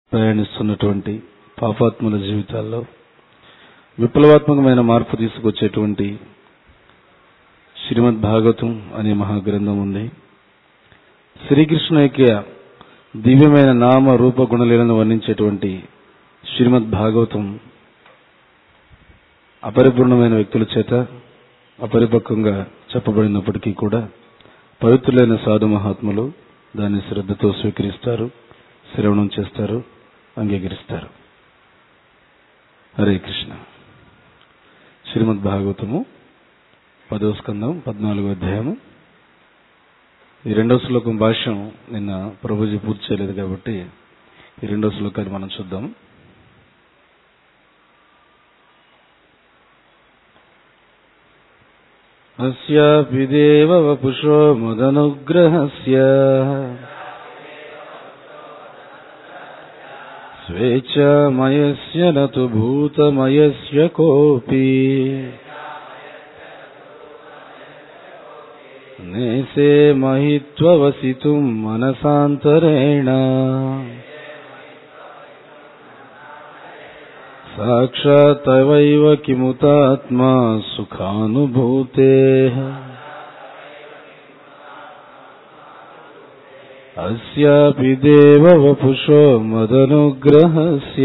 ప్రయాణిస్తున్నటువంటి పాపాత్ముల జీవితాల్లో విప్లవాత్మకమైన మార్పు తీసుకొచ్చేటువంటి శ్రీమద్ భాగవతం అనే మహాగ్రంథం ఉంది శ్రీకృష్ణ యొక్క దివ్యమైన నామ రూప గుణలీలను వర్ణించేటువంటి శ్రీమద్ భాగవతం అపరిపూర్ణమైన వ్యక్తుల చేత అపరిపక్వంగా చెప్పబడినప్పటికీ కూడా పవిత్రులైన సాధు మహాత్ములు దాన్ని శ్రద్ధతో స్వీకరిస్తారు శ్రవణం చేస్తారు అంగీకరిస్తారు హరే కృష్ణ శ్రీమద్ భాగవతము పదవ స్కందం పద్నాలుగో అధ్యాయము ఈ రెండవ శ్లోకం భాష్యం నిన్న ప్రభుజీ పూర్తి చేయలేదు కాబట్టి ఈ రెండవ శ్లోకాన్ని మనం చూద్దాం అస్యాపి దేవ వపుషో మదనుగ్రహస్య స్వేచ్ఛామయస్య నతు భూతమయస్య కోపి నేసే మహిత్వవసితుం మనసాంతరేణ సాక్షాత్తవైవ కిముతాత్మా సుఖానుభూతే అస్యాపి దేవ వపుషో మదనుగ్రహస్య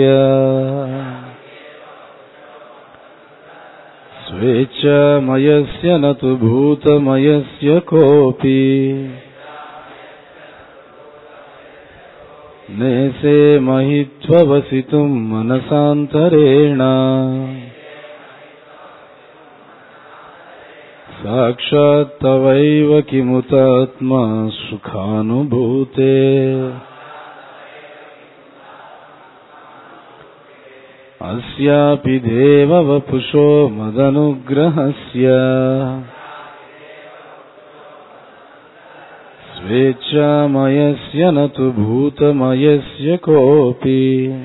స్వేచ్ఛామయస్య నతు భూతమయస్య కోపి నేసే మహిత్వవసితుం మనసాంతరేణ సాక్షాత్తవైవ కిముతాత్మా సుఖానుభూతే అస్యాపి దేవ వపుషో మదనుగ్రహస్య స్వేచ్ఛామయస్య నతు భూతమయస్య కోపి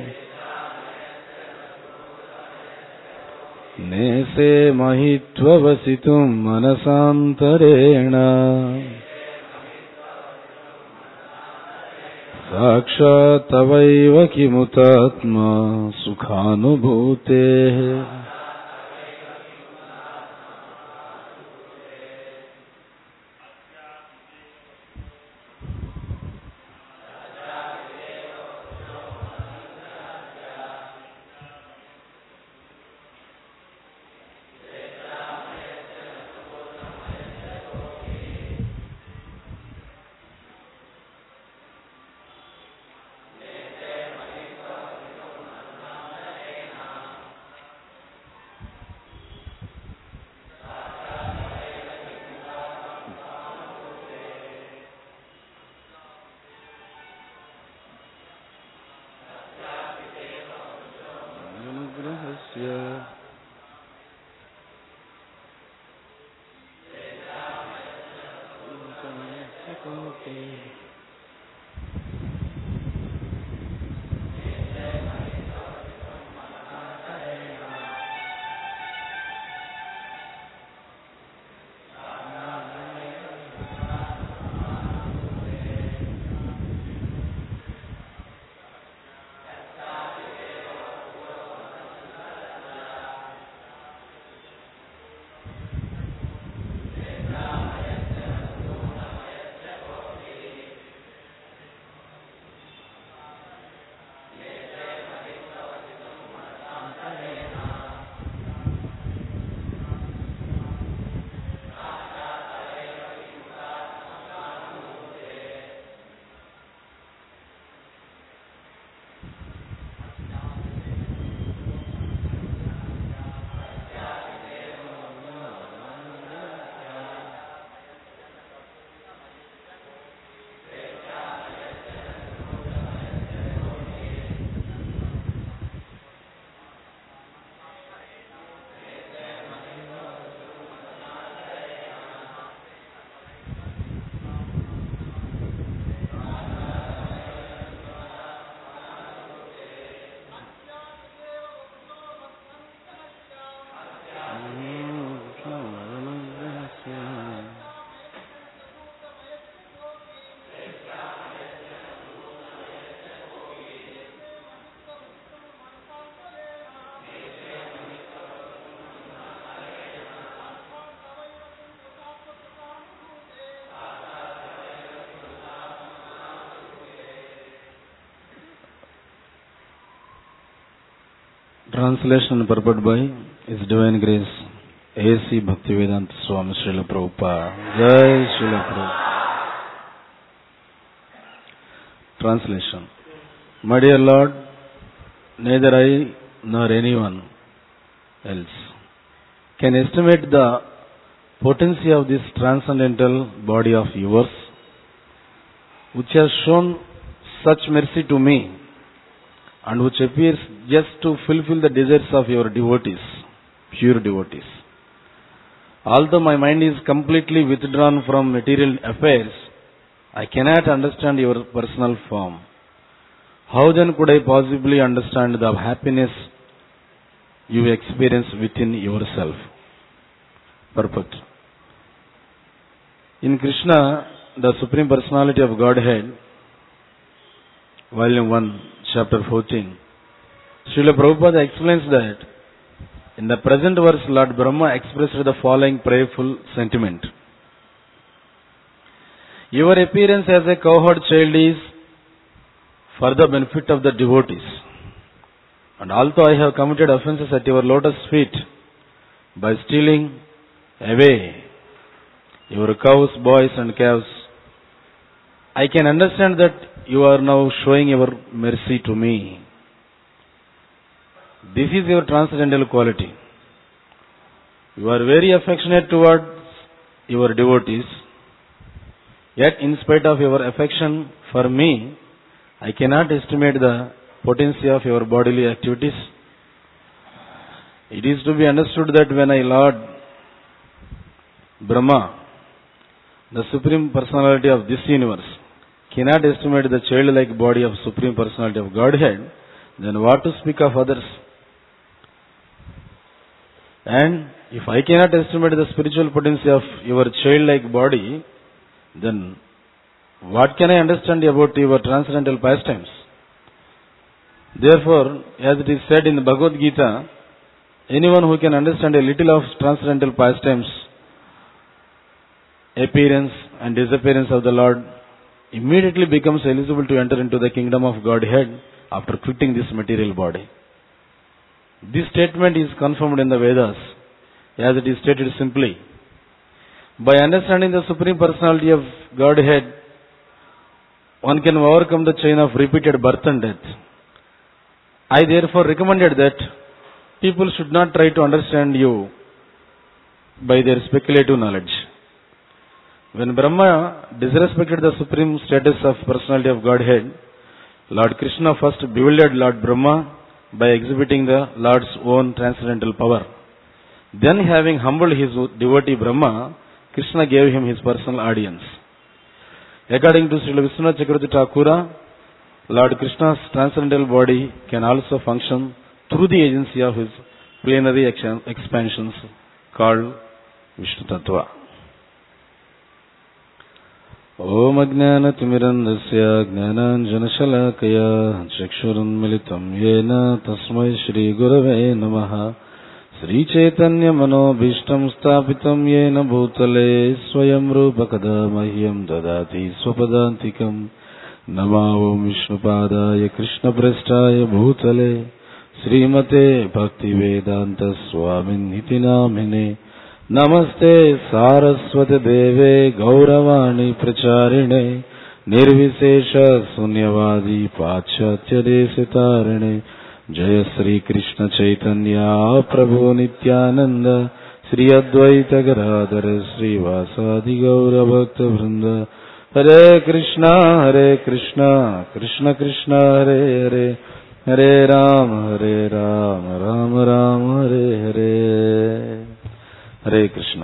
నేసే మహిత్వవసితుం మనసాంతరేణ సాక్షాత్తవైవ కిముతాత్మా సుఖానుభూతే అనుగ్రహస్య Translation and purport by His Divine Grace, A.C. Bhaktivedanta Swami Srila Prabhupada. Jai Srila Prabhupada. Translation My dear Lord, neither I nor anyone else can estimate the potency of this transcendental body of yours, which has shown such mercy to me and which appears just to fulfill the desires of your devotees, pure devotees. Although my mind is completely withdrawn from material affairs, I cannot understand your personal form. How then could I possibly understand the happiness you experience within yourself? Purport. In Krishna, the Supreme Personality of Godhead, Volume 1, Chapter 14, Srila Prabhupada explains that in the present verse, Lord Brahma expressed the following prayerful sentiment. Your appearance as a cowherd child is for the benefit of the devotees. And although I have committed offenses at your lotus feet by stealing away your cows, boys and calves, I can understand that you are now showing your mercy to me. This is your transcendental quality. You are very affectionate towards your devotees, yet in spite of your affection for me, I cannot estimate the potency of your bodily activities. It is to be understood that when I Lord Brahma, the Supreme Personality of this universe, cannot estimate the childlike body of Supreme Personality of Godhead, then what to speak of others? And if I cannot estimate the spiritual potency of your childlike body, then what can I understand about your transcendental pastimes? Therefore, as it is said in the Bhagavad Gita, anyone who can understand a little of transcendental pastimes, appearance and disappearance of the Lord, immediately becomes eligible to enter into the kingdom of Godhead after quitting this material body. This statement is confirmed in the Vedas, as it is stated simply. By understanding the Supreme Personality of Godhead, one can overcome the chain of repeated birth and death. I therefore recommended that people should not try to understand you by their speculative knowledge. When Brahma disrespected the supreme status of personality of Godhead, Lord Krishna first bewildered Lord Brahma by exhibiting the Lord's own transcendental power. Then having humbled his devotee Brahma, Krishna gave him his personal audience. According to Srila Vishwanath Chakravarti Thakura, Lord Krishna's transcendental body can also function through the agency of his plenary ex- expansions called Vishnu Tattva. ॐ अज्ञानतिमिरन्दस्य ज्ञानाञ्जनशलाकया चक्षुरुन्मिलितं येन तस्मै श्रीगुरवे नमः श्रीचैतन्यमनोभीष्टं स्थापितं येन भूतले स्वयं रूपकदा मह्यं ददाति स्वपदान्तिकम् नमा ॐ विष्णुपादाय कृष्णप्रेष्ठाय भूतले श्रीमते भक्तिवेदान्तस्वामिन्निति नामिने नमस्ते सारस्वत देवे गौरवाणी प्रचारिणे निर्विशेष शून्यवादी पाश्चात्य देशतारिणे जय श्री कृष्ण चैतन्य प्रभु नित्यानंद श्री अद्वैत गराधर श्रीवासादि गौर भक्त वृंद हरे कृष्णा हरे कृष्णा कृष्ण कृष्ण हरे हरे हरे राम हरे राम राम राम हरे हरे హరే కృష్ణ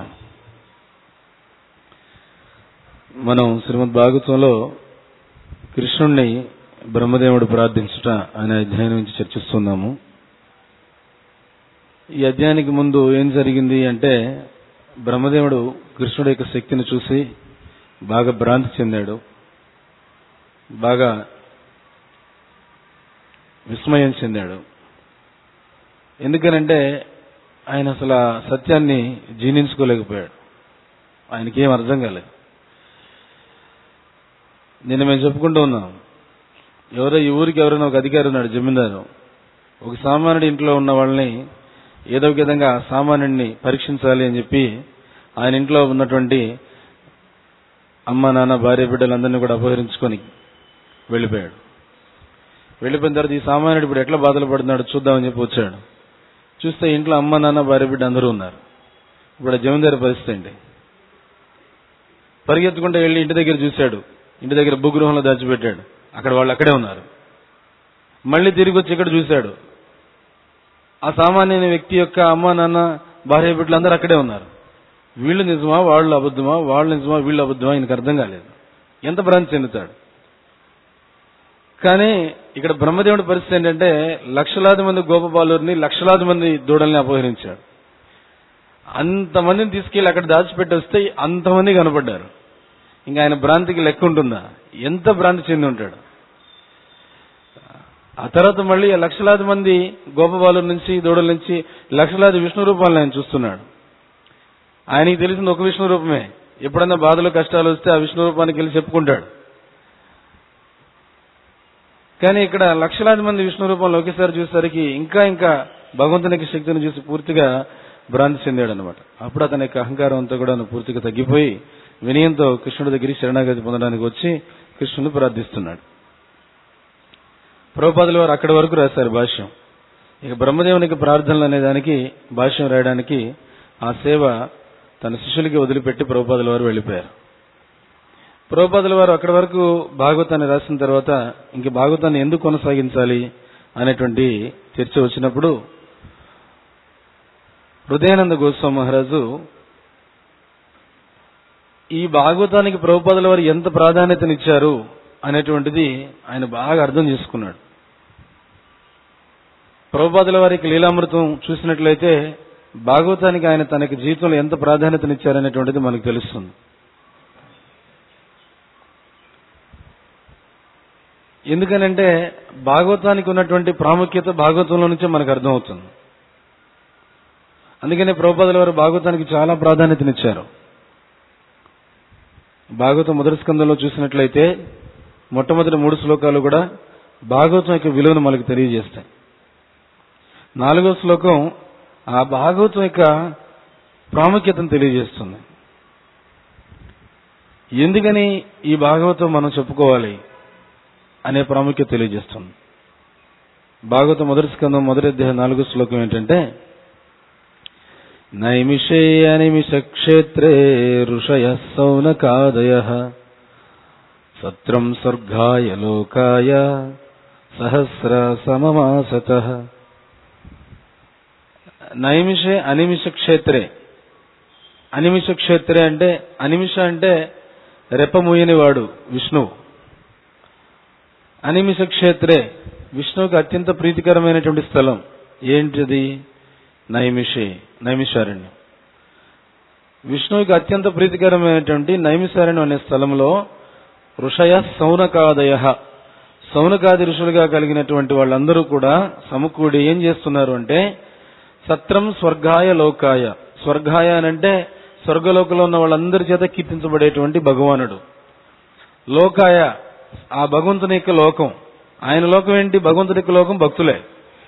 మనం శ్రీమద్ భాగవతంలో కృష్ణుణ్ణి బ్రహ్మదేవుడు ప్రార్థించుట అనే అధ్యాయం నుంచి చర్చిస్తున్నాము ఈ అధ్యాయానికి ముందు ఏం జరిగింది అంటే బ్రహ్మదేవుడు కృష్ణుడి యొక్క శక్తిని చూసి బాగా భ్రాంతి చెందాడు బాగా విస్మయం చెందాడు ఎందుకనంటే ఆయన అసలు ఆ సత్యాన్ని జీర్ణించుకోలేకపోయాడు ఆయనకి ఏం అర్థం కాలేదు నిన్న మేము చెప్పుకుంటూ ఉన్నాం ఎవరో ఈ ఊరికి ఎవరైనా ఒక అధికారి ఉన్నాడు జమీందారు ఒక సామాన్యుడి ఇంట్లో ఉన్న వాళ్ళని ఏదో ఒక విధంగా ఆ సామాన్యుడిని పరీక్షించాలి అని చెప్పి ఆయన ఇంట్లో ఉన్నటువంటి అమ్మ నాన్న భార్య బిడ్డలందరినీ కూడా అపహరించుకొని వెళ్ళిపోయాడు వెళ్ళిపోయిన తర్వాత ఈ సామాన్యుడు ఇప్పుడు ఎట్లా బాధలు పడుతున్నాడు చూద్దామని చెప్పి వచ్చాడు చూస్తే ఇంట్లో అమ్మ నాన్న భార్య బిడ్డ అందరూ ఉన్నారు ఇప్పుడు ఆ జమీందారి పరిస్థితి ఏంటి పరిగెత్తుకుంటూ వెళ్ళి ఇంటి దగ్గర చూశాడు ఇంటి దగ్గర భూగృహంలో దాచిపెట్టాడు అక్కడ వాళ్ళు అక్కడే ఉన్నారు మళ్ళీ తిరిగి వచ్చి ఇక్కడ చూశాడు ఆ సామాన్యమైన వ్యక్తి యొక్క అమ్మ నాన్న భార్య బిడ్డలు అందరూ అక్కడే ఉన్నారు వీళ్ళు నిజమా వాళ్ళు అబద్ధమా వాళ్ళు నిజమా వీళ్ళు అబద్ధమా ఆయనకు అర్థం కాలేదు ఎంత భ్రాంతి చెందుతాడు కానీ ఇక్కడ బ్రహ్మదేవుడి పరిస్థితి ఏంటంటే లక్షలాది మంది గోపబాలుని లక్షలాది మంది దూడల్ని అపహరించాడు అంతమందిని తీసుకెళ్లి అక్కడ దాచిపెట్టి వస్తే అంతమంది కనపడ్డారు ఇంకా ఆయన భ్రాంతికి లెక్క ఉంటుందా ఎంత భ్రాంతి చెంది ఉంటాడు ఆ తర్వాత మళ్ళీ ఆ లక్షలాది మంది గోపబాలుల నుంచి దూడల నుంచి లక్షలాది విష్ణు రూపాలను ఆయన చూస్తున్నాడు ఆయనకి తెలిసింది ఒక విష్ణు రూపమే ఎప్పుడన్నా బాధలు కష్టాలు వస్తే ఆ విష్ణు రూపానికి వెళ్ళి చెప్పుకుంటాడు కానీ ఇక్కడ లక్షలాది మంది విష్ణు రూపంలో ఒకేసారి చూసేసరికి ఇంకా ఇంకా భగవంతునికి శక్తిని చూసి పూర్తిగా భ్రాంతి చెందాడు అనమాట అప్పుడు అతని యొక్క అహంకారం అంతా కూడా పూర్తిగా తగ్గిపోయి వినయంతో కృష్ణుడి దగ్గరికి శరణాగతి పొందడానికి వచ్చి కృష్ణుని ప్రార్థిస్తున్నాడు ప్రభుపాదుల వారు అక్కడి వరకు రాశారు భాష్యం ఇక బ్రహ్మదేవునికి ప్రార్థనలు అనే దానికి భాష్యం రాయడానికి ఆ సేవ తన శిష్యులకి వదిలిపెట్టి ప్రభుపాదుల వారు వెళ్ళిపోయారు ప్రభుపాదుల వారు అక్కడి వరకు భాగవతాన్ని రాసిన తర్వాత ఇంక భాగవతాన్ని ఎందుకు కొనసాగించాలి అనేటువంటి చర్చ వచ్చినప్పుడు హృదయానంద గోస్వామి మహారాజు ఈ భాగవతానికి ప్రభుపాదుల వారు ఎంత ప్రాధాన్యతనిచ్చారు అనేటువంటిది ఆయన బాగా అర్థం చేసుకున్నాడు ప్రభుపాదుల వారికి లీలామృతం చూసినట్లయితే భాగవతానికి ఆయన తనకి జీవితంలో ఎంత ప్రాధాన్యతనిచ్చారనేటువంటిది మనకు తెలుస్తుంది ఎందుకనంటే భాగవతానికి ఉన్నటువంటి ప్రాముఖ్యత భాగవతంలో నుంచే మనకు అర్థమవుతుంది అందుకనే ప్రభుపాదుల వారు భాగవతానికి చాలా ప్రాధాన్యతనిచ్చారు భాగవతం మొదటి స్కందంలో చూసినట్లయితే మొట్టమొదటి మూడు శ్లోకాలు కూడా భాగవతం యొక్క విలువను మనకు తెలియజేస్తాయి నాలుగో శ్లోకం ఆ భాగవతం యొక్క ప్రాముఖ్యతను తెలియజేస్తుంది ఎందుకని ఈ భాగవతం మనం చెప్పుకోవాలి అనే ప్రాముఖ్యత తెలియజేస్తుంది భాగవతం మొదటి స్కందం మొదటి అధ్యాయం నాలుగో శ్లోకం ఏంటంటే నైమిషే అనిమిష క్షేత్రే ఋషయ సౌనకాదయ సత్రం స్వర్గాయ లోకాయ సహస్ర సమమాసత నైమిషే అనిమిష క్షేత్రే అనిమిష క్షేత్రే అంటే అనిమిష అంటే రెప్పమూయని వాడు విష్ణువు అనిమిష క్షేత్రే విష్ణువుకి అత్యంత ప్రీతికరమైనటువంటి స్థలం ఏంటిది నైమిషే నైమిషారణ్యం విష్ణువుకి అత్యంత ప్రీతికరమైనటువంటి నైమిషారణ్యం అనే స్థలంలో ఋషయ సౌనకాదయ సౌనకాది ఋషులుగా కలిగినటువంటి వాళ్ళందరూ కూడా సమకూడి ఏం చేస్తున్నారు అంటే సత్రం స్వర్గాయ లోకాయ స్వర్గాయ అనంటే స్వర్గలోకంలో ఉన్న వాళ్ళందరి చేత కీర్తించబడేటువంటి భగవానుడు లోకాయ ఆ భగవంతుని యొక్క లోకం ఆయన లోకం ఏంటి భగవంతుని యొక్క లోకం భక్తులే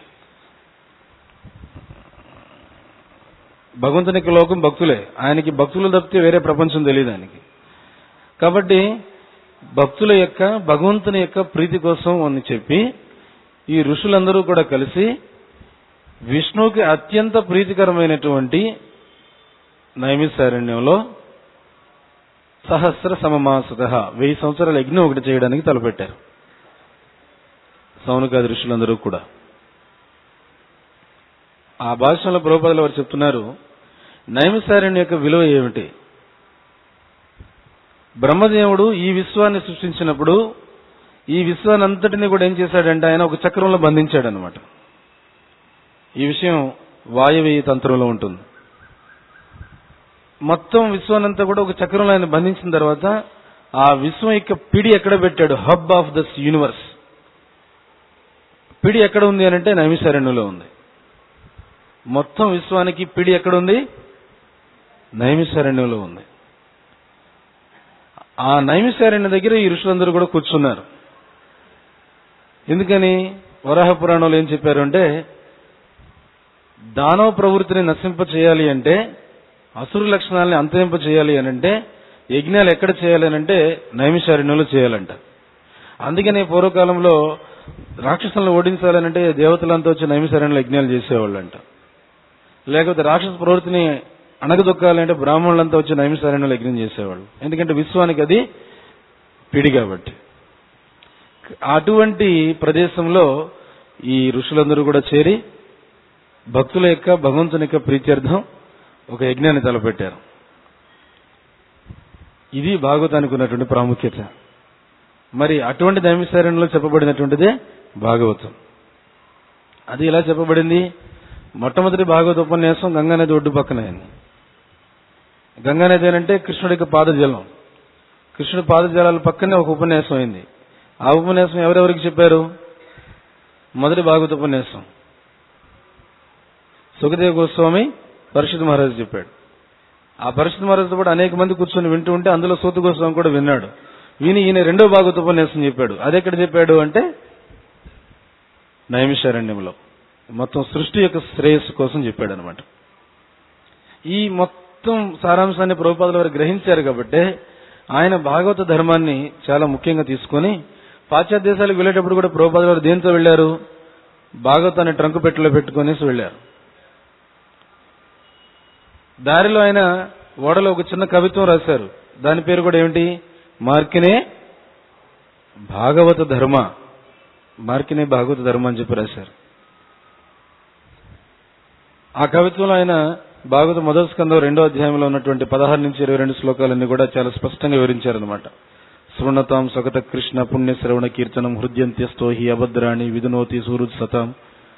భగవంతుని యొక్క లోకం భక్తులే ఆయనకి భక్తులు తప్పితే వేరే ప్రపంచం తెలియదు ఆయనకి కాబట్టి భక్తుల యొక్క భగవంతుని యొక్క ప్రీతి కోసం అని చెప్పి ఈ ఋషులందరూ కూడా కలిసి విష్ణువుకి అత్యంత ప్రీతికరమైనటువంటి నైమిసారణ్యంలో సహస్ర సమమాసత వెయ్యి సంవత్సరాల యజ్ఞం ఒకటి చేయడానికి తలపెట్టారు సౌనకాది ఋషులందరూ కూడా ఆ భాషలో ప్రభుపదల వారు చెప్తున్నారు నైమిసారణ్యం యొక్క విలువ ఏమిటి బ్రహ్మదేవుడు ఈ విశ్వాన్ని సృష్టించినప్పుడు ఈ విశ్వాన్ని అంతటిని కూడా ఏం చేశాడంటే ఆయన ఒక చక్రంలో బంధించాడు అనమాట ఈ విషయం వాయువేయ తంత్రంలో ఉంటుంది మొత్తం విశ్వానంతా కూడా ఒక చక్రంలో ఆయన బంధించిన తర్వాత ఆ విశ్వం యొక్క పిడి ఎక్కడ పెట్టాడు హబ్ ఆఫ్ దస్ యూనివర్స్ పిడి ఎక్కడ ఉంది అని అంటే నైమిసారణ్యంలో ఉంది మొత్తం విశ్వానికి పిడి ఎక్కడ ఉంది నైమిసారణ్యంలో ఉంది ఆ నైమిసారణ్యం దగ్గర ఈ ఋషులందరూ కూడా కూర్చున్నారు ఎందుకని వరాహ పురాణంలో ఏం చెప్పారు అంటే దానవ ప్రవృత్తిని నశింప చేయాలి అంటే అసురు లక్షణాలని అంతరింప చేయాలి అని అంటే యజ్ఞాలు ఎక్కడ చేయాలి అని అంటే నైమిషారణ్యంలో చేయాలంట అందుకనే పూర్వకాలంలో రాక్షసులను ఓడించాలనంటే దేవతలంతా వచ్చి నైమిషారణ్యంలో యజ్ఞాలు చేసేవాళ్ళంట లేకపోతే రాక్షస ప్రవృత్తిని అణగదొక్కాలంటే బ్రాహ్మణులంతా వచ్చి నైమిషారణ్యంలో యజ్ఞం చేసేవాళ్ళు ఎందుకంటే విశ్వానికి అది పిడి కాబట్టి అటువంటి ప్రదేశంలో ఈ ఋషులందరూ కూడా చేరి భక్తుల యొక్క భగవంతుని యొక్క ప్రీత్యర్థం ఒక యజ్ఞాన్ని తలపెట్టారు ఇది భాగవతానికి ఉన్నటువంటి ప్రాముఖ్యత మరి అటువంటి దైవశారణలో చెప్పబడినటువంటిదే భాగవతం అది ఎలా చెప్పబడింది మొట్టమొదటి భాగవత ఉపన్యాసం గంగానది ఒడ్డు పక్కన అయింది గంగానది అంటే కృష్ణుడి యొక్క పాదజలం కృష్ణుడి పాదజలాల పక్కనే ఒక ఉపన్యాసం అయింది ఆ ఉపన్యాసం ఎవరెవరికి చెప్పారు మొదటి భాగవత ఉపన్యాసం సుఖదేవ గోస్వామి పరిషత్ మహారాజు చెప్పాడు ఆ పరిషత్ మహారాజుతో పాటు అనేక మంది కూర్చొని వింటూ ఉంటే అందులో సూత గోస్వామి కూడా విన్నాడు విని ఈయన రెండో భాగవత ఉపన్యాసం చెప్పాడు అదెక్కడ చెప్పాడు అంటే నైమిషారణ్యంలో మొత్తం సృష్టి యొక్క శ్రేయస్సు కోసం చెప్పాడు అనమాట ఈ మొత్తం సారాంశాన్ని ప్రభుపాదుల వారు గ్రహించారు కాబట్టి ఆయన భాగవత ధర్మాన్ని చాలా ముఖ్యంగా తీసుకొని పాశ్చాత్య దేశాలకు వెళ్ళేటప్పుడు కూడా ప్రభుపాదుల వారు దేంతో వెళ్లారు భాగవతాన్ని ట్రంకు పెట్టెలో పెట్టుకునేసి వెళ్లారు దారిలో ఆయన ఓడలో ఒక చిన్న కవిత్వం రాశారు దాని పేరు కూడా ఏమిటి మార్కినే భాగవత ధర్మ మార్కినే భాగవత ధర్మ అని చెప్పి రాశారు ఆ కవిత్వంలో ఆయన భాగవత మొదటి స్కందం రెండో అధ్యాయంలో ఉన్నటువంటి పదహారు నుంచి ఇరవై రెండు శ్లోకాలన్నీ కూడా చాలా స్పష్టంగా వివరించారనమాట శృణతాం సగత కృష్ణ పుణ్య శ్రవణ కీర్తనం హృద్యంత్యస్తో హి అభద్రాణి విధునోతి సూరుద్ సతాం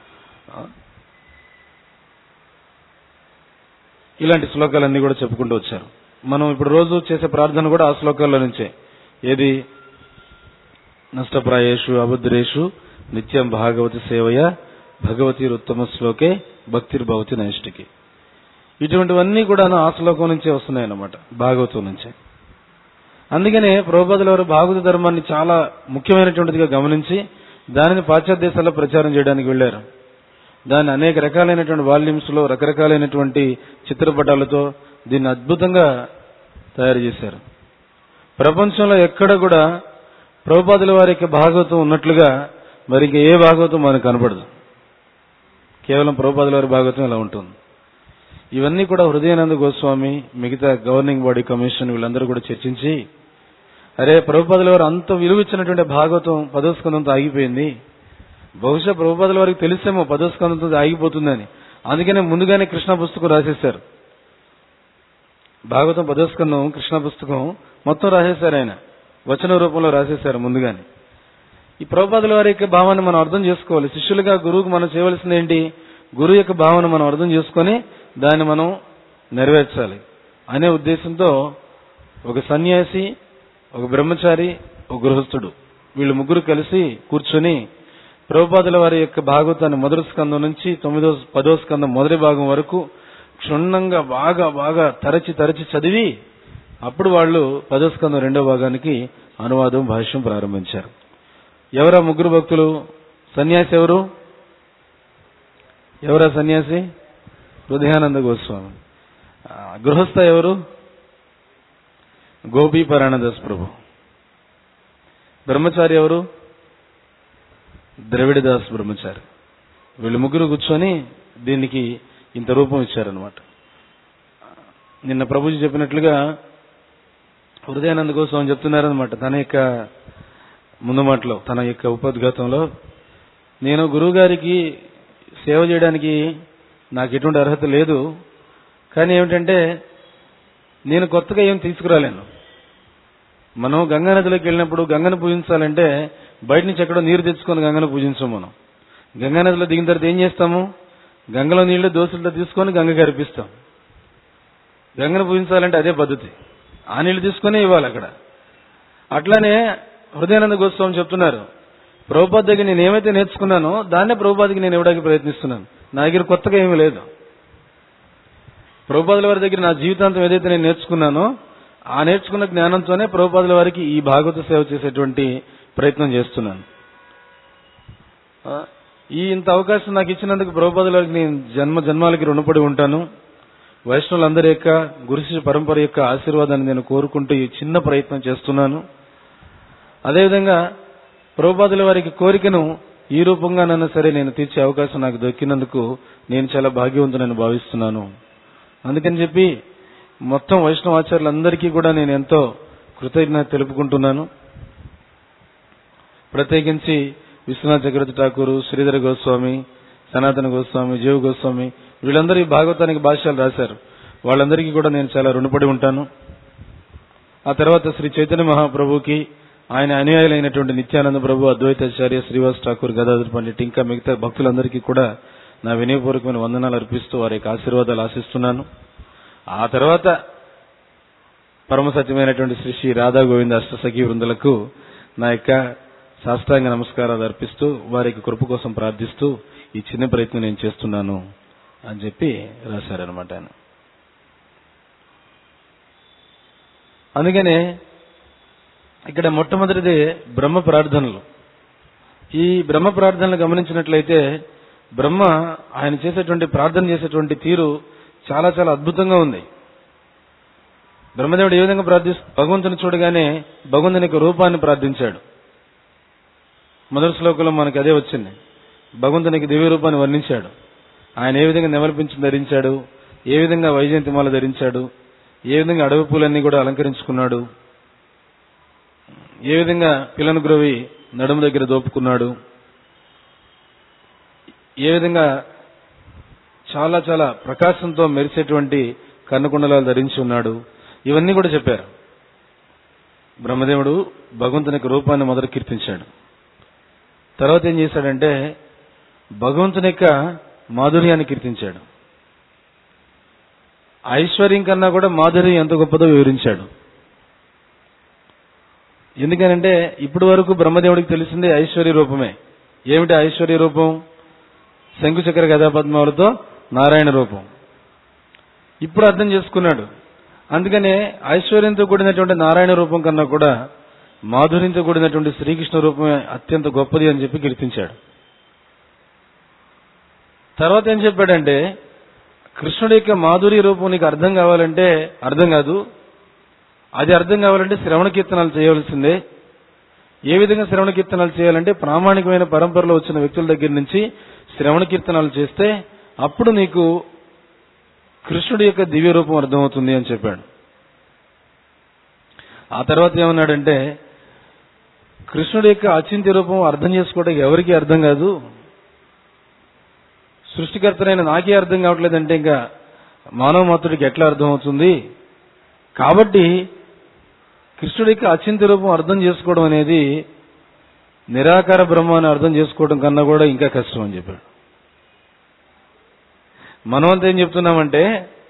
ఇలాంటి శ్లోకాలన్నీ కూడా చెప్పుకుంటూ వచ్చారు మనం ఇప్పుడు రోజు చేసే ప్రార్థన కూడా ఆ శ్లోకాల్లో నుంచే ఏది నష్టప్రాయేషు అభద్రేషు నిత్యం భాగవతి సేవయ భగవతి ఉత్తమ శ్లోకే భక్తిర్భవతి నైష్టికి ఇటువంటివన్నీ కూడా ఆ శ్లోకం నుంచే వస్తున్నాయన్నమాట భాగవతం నుంచే అందుకనే ప్రభుపాదుల వారు భాగవత ధర్మాన్ని చాలా ముఖ్యమైనటువంటిదిగా గమనించి దానిని పాశ్చాత్య దేశాల్లో ప్రచారం చేయడానికి వెళ్లారు దాన్ని అనేక రకాలైనటువంటి వాల్యూమ్స్ లో రకరకాలైనటువంటి చిత్రపటాలతో దీన్ని అద్భుతంగా తయారు చేశారు ప్రపంచంలో ఎక్కడ కూడా ప్రభుపాదుల వారి యొక్క భాగవతం ఉన్నట్లుగా మరి ఇంక ఏ భాగవతం మనకు కనపడదు కేవలం ప్రభుపాదుల వారి భాగవతం ఇలా ఉంటుంది ఇవన్నీ కూడా హృదయానంద గోస్వామి మిగతా గవర్నింగ్ బాడీ కమిషన్ వీళ్ళందరూ కూడా చర్చించి అరే ప్రభుపాదుల వారు అంత విలువ ఇచ్చినటువంటి భాగవతం పదో స్కందంతో ఆగిపోయింది బహుశా ప్రభుపాదుల వారికి తెలిసేమో పదో స్కందంతో ఆగిపోతుందని అందుకనే ముందుగానే కృష్ణ పుస్తకం రాసేశారు భాగవతం పదో స్కందం కృష్ణ పుస్తకం మొత్తం రాసేశారు ఆయన వచన రూపంలో రాసేశారు ముందుగానే ఈ ప్రభుపాదుల వారి యొక్క భావాన్ని మనం అర్థం చేసుకోవాలి శిష్యులుగా గురువుకు మనం చేయవలసింది ఏంటి గురువు యొక్క భావన మనం అర్థం చేసుకొని దాన్ని మనం నెరవేర్చాలి అనే ఉద్దేశంతో ఒక సన్యాసి ఒక బ్రహ్మచారి ఒక గృహస్థుడు వీళ్ళు ముగ్గురు కలిసి కూర్చొని ప్రభుపాదుల వారి యొక్క భాగవతాన్ని మొదటి స్కందం నుంచి తొమ్మిదో పదో స్కందం మొదటి భాగం వరకు క్షుణ్ణంగా బాగా బాగా తరచి తరచి చదివి అప్పుడు వాళ్ళు పదో స్కందం రెండో భాగానికి అనువాదం భాష్యం ప్రారంభించారు ఎవరా ముగ్గురు భక్తులు సన్యాసి ఎవరు ఎవరా సన్యాసి హృదయానంద గోస్వామి ఆ, గృహస్థ ఎవరు గోపీ పరాణదాస్ ప్రభు బ్రహ్మచారి ఎవరు ద్రవిడదాస్ బ్రహ్మచారి వీళ్ళు ముగ్గురు కూర్చొని దీనికి ఇంత రూపం ఇచ్చారనమాట నిన్న ప్రభుజీ చెప్పినట్లుగా హృదయానంద గోస్వామి చెప్తున్నారనమాట తన యొక్క ముందు మాటలో తన యొక్క ఉపోద్ఘాతంలో నేను గురువు గారికి సేవ చేయడానికి నాకు ఎటువంటి అర్హత లేదు కానీ ఏమిటంటే నేను కొత్తగా ఏం తీసుకురాలేను మనం గంగా నదిలోకి వెళ్ళినప్పుడు గంగను పూజించాలంటే బయట నుంచి ఎక్కడో నీరు తెచ్చుకొని గంగను పూజించాం మనం గంగా నదిలో దిగిన తర్వాత ఏం చేస్తాము గంగలో నీళ్లు దోశలతో తీసుకొని గంగకి అర్పిస్తాం గంగను పూజించాలంటే అదే పద్ధతి ఆ నీళ్లు తీసుకొని ఇవ్వాలి అక్కడ అట్లానే హృదయానంద గోస్వామి చెప్తున్నారు ప్రభుపాద్ దగ్గర నేను ఏమైతే నేర్చుకున్నానో దాన్నే ప్రభుపాదికి నేను ఇవ్వడానికి ప్రయత్నిస్తున్నాను నా దగ్గర కొత్తగా ఏమీ లేదు ప్రభుపాదుల వారి దగ్గర నా జీవితాంతం ఏదైతే నేను నేర్చుకున్నానో ఆ నేర్చుకున్న జ్ఞానంతోనే ప్రభుపాదుల వారికి ఈ భాగవత సేవ చేసేటువంటి ప్రయత్నం చేస్తున్నాను ఆ, ఈ ఇంత అవకాశం నాకు ఇచ్చినందుకు ప్రభుపదులకు నేను జన్మ జన్మాలకి రుణపడి ఉంటాను వైష్ణవులందరి యొక్క గురుశిష్య పరంపర యొక్క ఆశీర్వాదాన్ని నేను కోరుకుంటూ ఈ చిన్న ప్రయత్నం చేస్తున్నాను అదేవిధంగా ప్రభుపాదుల వారికి కోరికను ఈ రూపంగానైనా సరే నేను తీర్చే అవకాశం నాకు దొరికినందుకు నేను చాలా భాగ్యవంతునని భావిస్తున్నాను అందుకని చెప్పి మొత్తం వైష్ణవాచార్యులందరికీ కూడా నేను ఎంతో కృతజ్ఞత తెలుపుకుంటున్నాను ప్రత్యేకించి విశ్వనాథ్ చక్రవర్తి ఠాకూరు శ్రీధర గోస్వామి సనాతన గోస్వామి జీవ గోస్వామి వీళ్ళందరూ ఈ భాగవతానికి భాష్యాలు రాశారు వాళ్ళందరికీ కూడా నేను చాలా రుణపడి ఉంటాను ఆ తర్వాత శ్రీ చైతన్య మహాప్రభుకి ఆయన అనుయాయులైనటువంటి నిత్యానంద ప్రభు అద్వైతాచార్య శ్రీవాస్ ఠాకూర్ గదాధర్ పండిట్ ఇంకా మిగతా భక్తులందరికీ కూడా నా వినయపూర్వకమైన వందనాలు అర్పిస్తూ వారి యొక్క ఆశీర్వాదాలు ఆశిస్తున్నాను ఆ తర్వాత పరమ సత్యమైనటువంటి శ్రీ శ్రీ రాధా గోవింద అష్టసఖి వృందులకు నా యొక్క సాష్టాంగ నమస్కారాలు అర్పిస్తూ వారికి కృప కోసం ప్రార్థిస్తూ ఈ చిన్న ప్రయత్నం నేను చేస్తున్నాను అని చెప్పి రాశారనమాట ఆయన అందుకనే ఇక్కడ మొట్టమొదటిది బ్రహ్మ ప్రార్థనలు ఈ బ్రహ్మ ప్రార్థనలు గమనించినట్లయితే బ్రహ్మ ఆయన చేసేటువంటి ప్రార్థన చేసేటువంటి తీరు చాలా చాలా అద్భుతంగా ఉంది బ్రహ్మదేవుడు ఏ విధంగా ప్రార్థిస్తూ భగవంతుని చూడగానే భగవంతుని యొక్క రూపాన్ని ప్రార్థించాడు మొదటి శ్లోకంలో మనకు అదే వచ్చింది భగవంతునికి దివ్య రూపాన్ని వర్ణించాడు ఆయన ఏ విధంగా నెమలిపించి ధరించాడు ఏ విధంగా వైజయంతిమాల ధరించాడు ఏ విధంగా అడవి పూలన్నీ కూడా అలంకరించుకున్నాడు ఏ విధంగా పిల్లను గ్రోవి నడుము దగ్గర దోపుకున్నాడు ఏ విధంగా చాలా చాలా ప్రకాశంతో మెరిసేటువంటి కన్నుకుండలాలు ధరించి ఉన్నాడు ఇవన్నీ కూడా చెప్పారు బ్రహ్మదేవుడు భగవంతుని యొక్క రూపాన్ని మొదట కీర్తించాడు తర్వాత ఏం చేశాడంటే భగవంతుని యొక్క మాధుర్యాన్ని కీర్తించాడు ఐశ్వర్యం కన్నా కూడా మాధుర్యం ఎంత గొప్పదో వివరించాడు ఎందుకనంటే ఇప్పటి వరకు బ్రహ్మదేవుడికి తెలిసిందే ఐశ్వర్య రూపమే ఏమిటి ఐశ్వర్య రూపం శంకుచక్ర గదాపద్మాలతో నారాయణ రూపం ఇప్పుడు అర్థం చేసుకున్నాడు అందుకనే ఐశ్వర్యంతో కూడినటువంటి నారాయణ రూపం కన్నా కూడా మాధుర్యంతో కూడినటువంటి శ్రీకృష్ణ రూపమే అత్యంత గొప్పది అని చెప్పి కీర్తించాడు తర్వాత ఏం చెప్పాడంటే కృష్ణుడి యొక్క మాధుర్య రూపం నీకు అర్థం కావాలంటే అర్థం కాదు అది అర్థం కావాలంటే శ్రవణ కీర్తనాలు చేయవలసిందే ఏ విధంగా శ్రవణ కీర్తనాలు చేయాలంటే ప్రామాణికమైన పరంపరలో వచ్చిన వ్యక్తుల దగ్గర నుంచి శ్రవణ కీర్తనాలు చేస్తే అప్పుడు నీకు కృష్ణుడి యొక్క దివ్య రూపం అర్థమవుతుంది అని చెప్పాడు ఆ తర్వాత ఏమన్నాడంటే కృష్ణుడి యొక్క అచింత్య రూపం అర్థం చేసుకోవడానికి ఎవరికీ అర్థం కాదు సృష్టికర్తనైన నాకే అర్థం కావట్లేదంటే ఇంకా మానవ మాతృడికి ఎట్లా అర్థమవుతుంది కాబట్టి కృష్ణుడి యొక్క అచింత్య రూపం అర్థం చేసుకోవడం అనేది నిరాకార బ్రహ్మాన్ని అర్థం చేసుకోవడం కన్నా కూడా ఇంకా కష్టం అని చెప్పాడు మనమంతా ఏం చెప్తున్నామంటే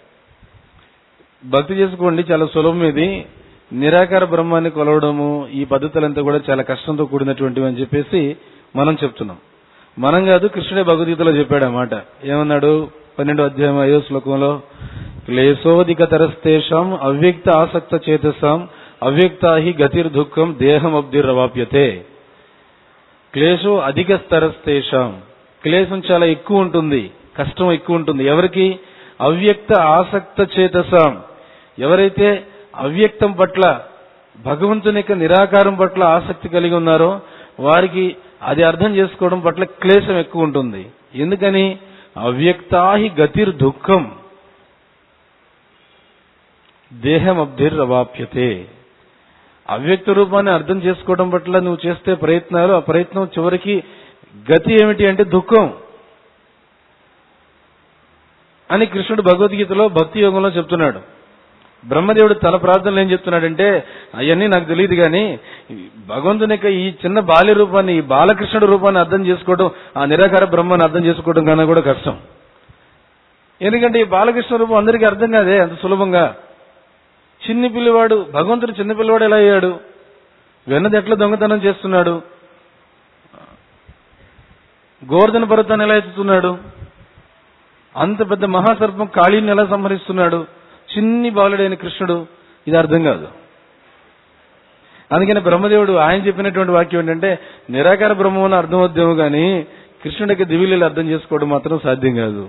భక్తి చేసుకోండి చాలా సులభం ఇది నిరాకార బ్రహ్మాన్ని కొలవడము ఈ పద్ధతులంతా కూడా చాలా కష్టంతో కూడినటువంటివి అని చెప్పేసి మనం చెప్తున్నాం మనం కాదు కృష్ణుడే భగవద్గీతలో చెప్పాడు అన్నమాట ఏమన్నాడు పన్నెండో అధ్యాయం ఐదో శ్లోకంలో క్లేశోధిక తరస్తేషాం అవ్యక్త ఆసక్త చేతసాం అవ్యక్త హి గతిర్ దుఃఖం దేహం అబ్దిరవాప్యతే క్లేశం అధిక స్తరస్తేషాం క్లేశం చాలా ఎక్కువ ఉంటుంది కష్టం ఎక్కువ ఉంటుంది ఎవరికి అవ్యక్త ఆసక్త చేతసాం ఎవరైతే అవ్యక్తం పట్ల భగవంతుని యొక్క నిరాకారం పట్ల ఆసక్తి కలిగి ఉన్నారో వారికి అది అర్థం చేసుకోవడం పట్ల క్లేశం ఎక్కువ ఉంటుంది ఎందుకని అవ్యక్తాహి గతిర్ దుఃఖం దేహం అబ్ధిర్ అవాప్యతే అవ్యక్త రూపాన్ని అర్థం చేసుకోవడం పట్ల నువ్వు చేస్తే ప్రయత్నాలు ఆ ప్రయత్నం చివరికి గతి ఏమిటి అంటే దుఃఖం అని కృష్ణుడు భగవద్గీతలో భక్తి యోగంలో చెప్తున్నాడు బ్రహ్మదేవుడు తన ప్రార్థనలు ఏం చెప్తున్నాడంటే అవన్నీ నాకు తెలియదు కానీ భగవంతుని యొక్క ఈ చిన్న బాల్య రూపాన్ని ఈ బాలకృష్ణుడు రూపాన్ని అర్థం చేసుకోవడం ఆ నిరాకార బ్రహ్మాన్ని అర్థం చేసుకోవడం కన్నా కూడా కష్టం ఎందుకంటే ఈ బాలకృష్ణ రూపం అందరికీ అర్థం కాదే అంత సులభంగా చిన్ని పిల్లవాడు భగవంతుడు చిన్న పిల్లవాడు ఎలా అయ్యాడు వెన్నది ఎట్లా దొంగతనం చేస్తున్నాడు గోవర్ధన పర్వతాన్ని ఎలా ఎత్తుతున్నాడు అంత పెద్ద మహాసర్పం కాళీని ఎలా సంహరిస్తున్నాడు చిన్ని బాలుడైన కృష్ణుడు ఇది అర్థం కాదు అందుకని బ్రహ్మదేవుడు ఆయన చెప్పినటువంటి వాక్యం ఏంటంటే నిరాకార బ్రహ్మం అర్థమవుద్దేమో కానీ కృష్ణుడి యొక్క దివిలీలు అర్థం చేసుకోవడం మాత్రం సాధ్యం కాదు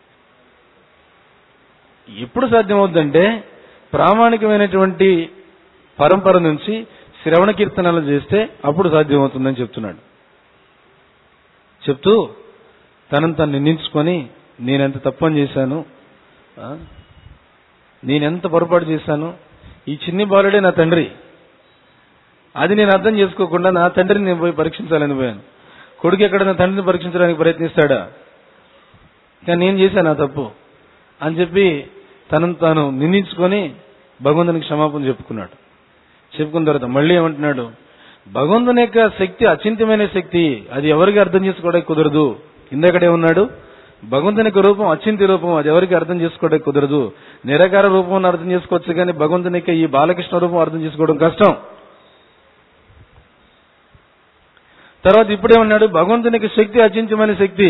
ఎప్పుడు సాధ్యమవుతుందంటే ప్రామాణికమైనటువంటి పరంపర నుంచి శ్రవణ కీర్తనలు చేస్తే అప్పుడు సాధ్యమవుతుందని చెప్తున్నాడు చెప్తూ తనను తను నిందించుకొని నేనెంత తప్పని చేశాను ఆ? నేనెంత పొరపాటు చేశాను ఈ చిన్ని బాలుడే నా తండ్రి అది నేను అర్థం చేసుకోకుండా నా తండ్రిని నేను పోయి పరీక్షించాలని పోయాను కొడుకు ఎక్కడ నా తండ్రిని పరీక్షించడానికి ప్రయత్నిస్తాడా కానీ నేను చేశాను ఆ తప్పు అని చెప్పి తనను తాను నిందించుకొని భగవంతునికి క్షమాపణ చెప్పుకున్నాడు చెప్పుకున్న తర్వాత మళ్ళీ ఏమంటున్నాడు భగవంతుని యొక్క శక్తి అచింత్యమైన శక్తి అది ఎవరికి అర్థం చేసుకోవడానికి కుదరదు ఇందకడే ఉన్నాడు భగవంతుని యొక్క రూపం అచింత్య రూపం అది ఎవరికి అర్థం చేసుకోవడానికి కుదరదు నిరాకార రూపం అర్థం చేసుకోవచ్చు కానీ భగవంతుని యొక్క ఈ బాలకృష్ణ రూపం అర్థం చేసుకోవడం కష్టం తర్వాత ఇప్పుడే ఉన్నాడు భగవంతుని యొక్క శక్తి అచింత్యమైన శక్తి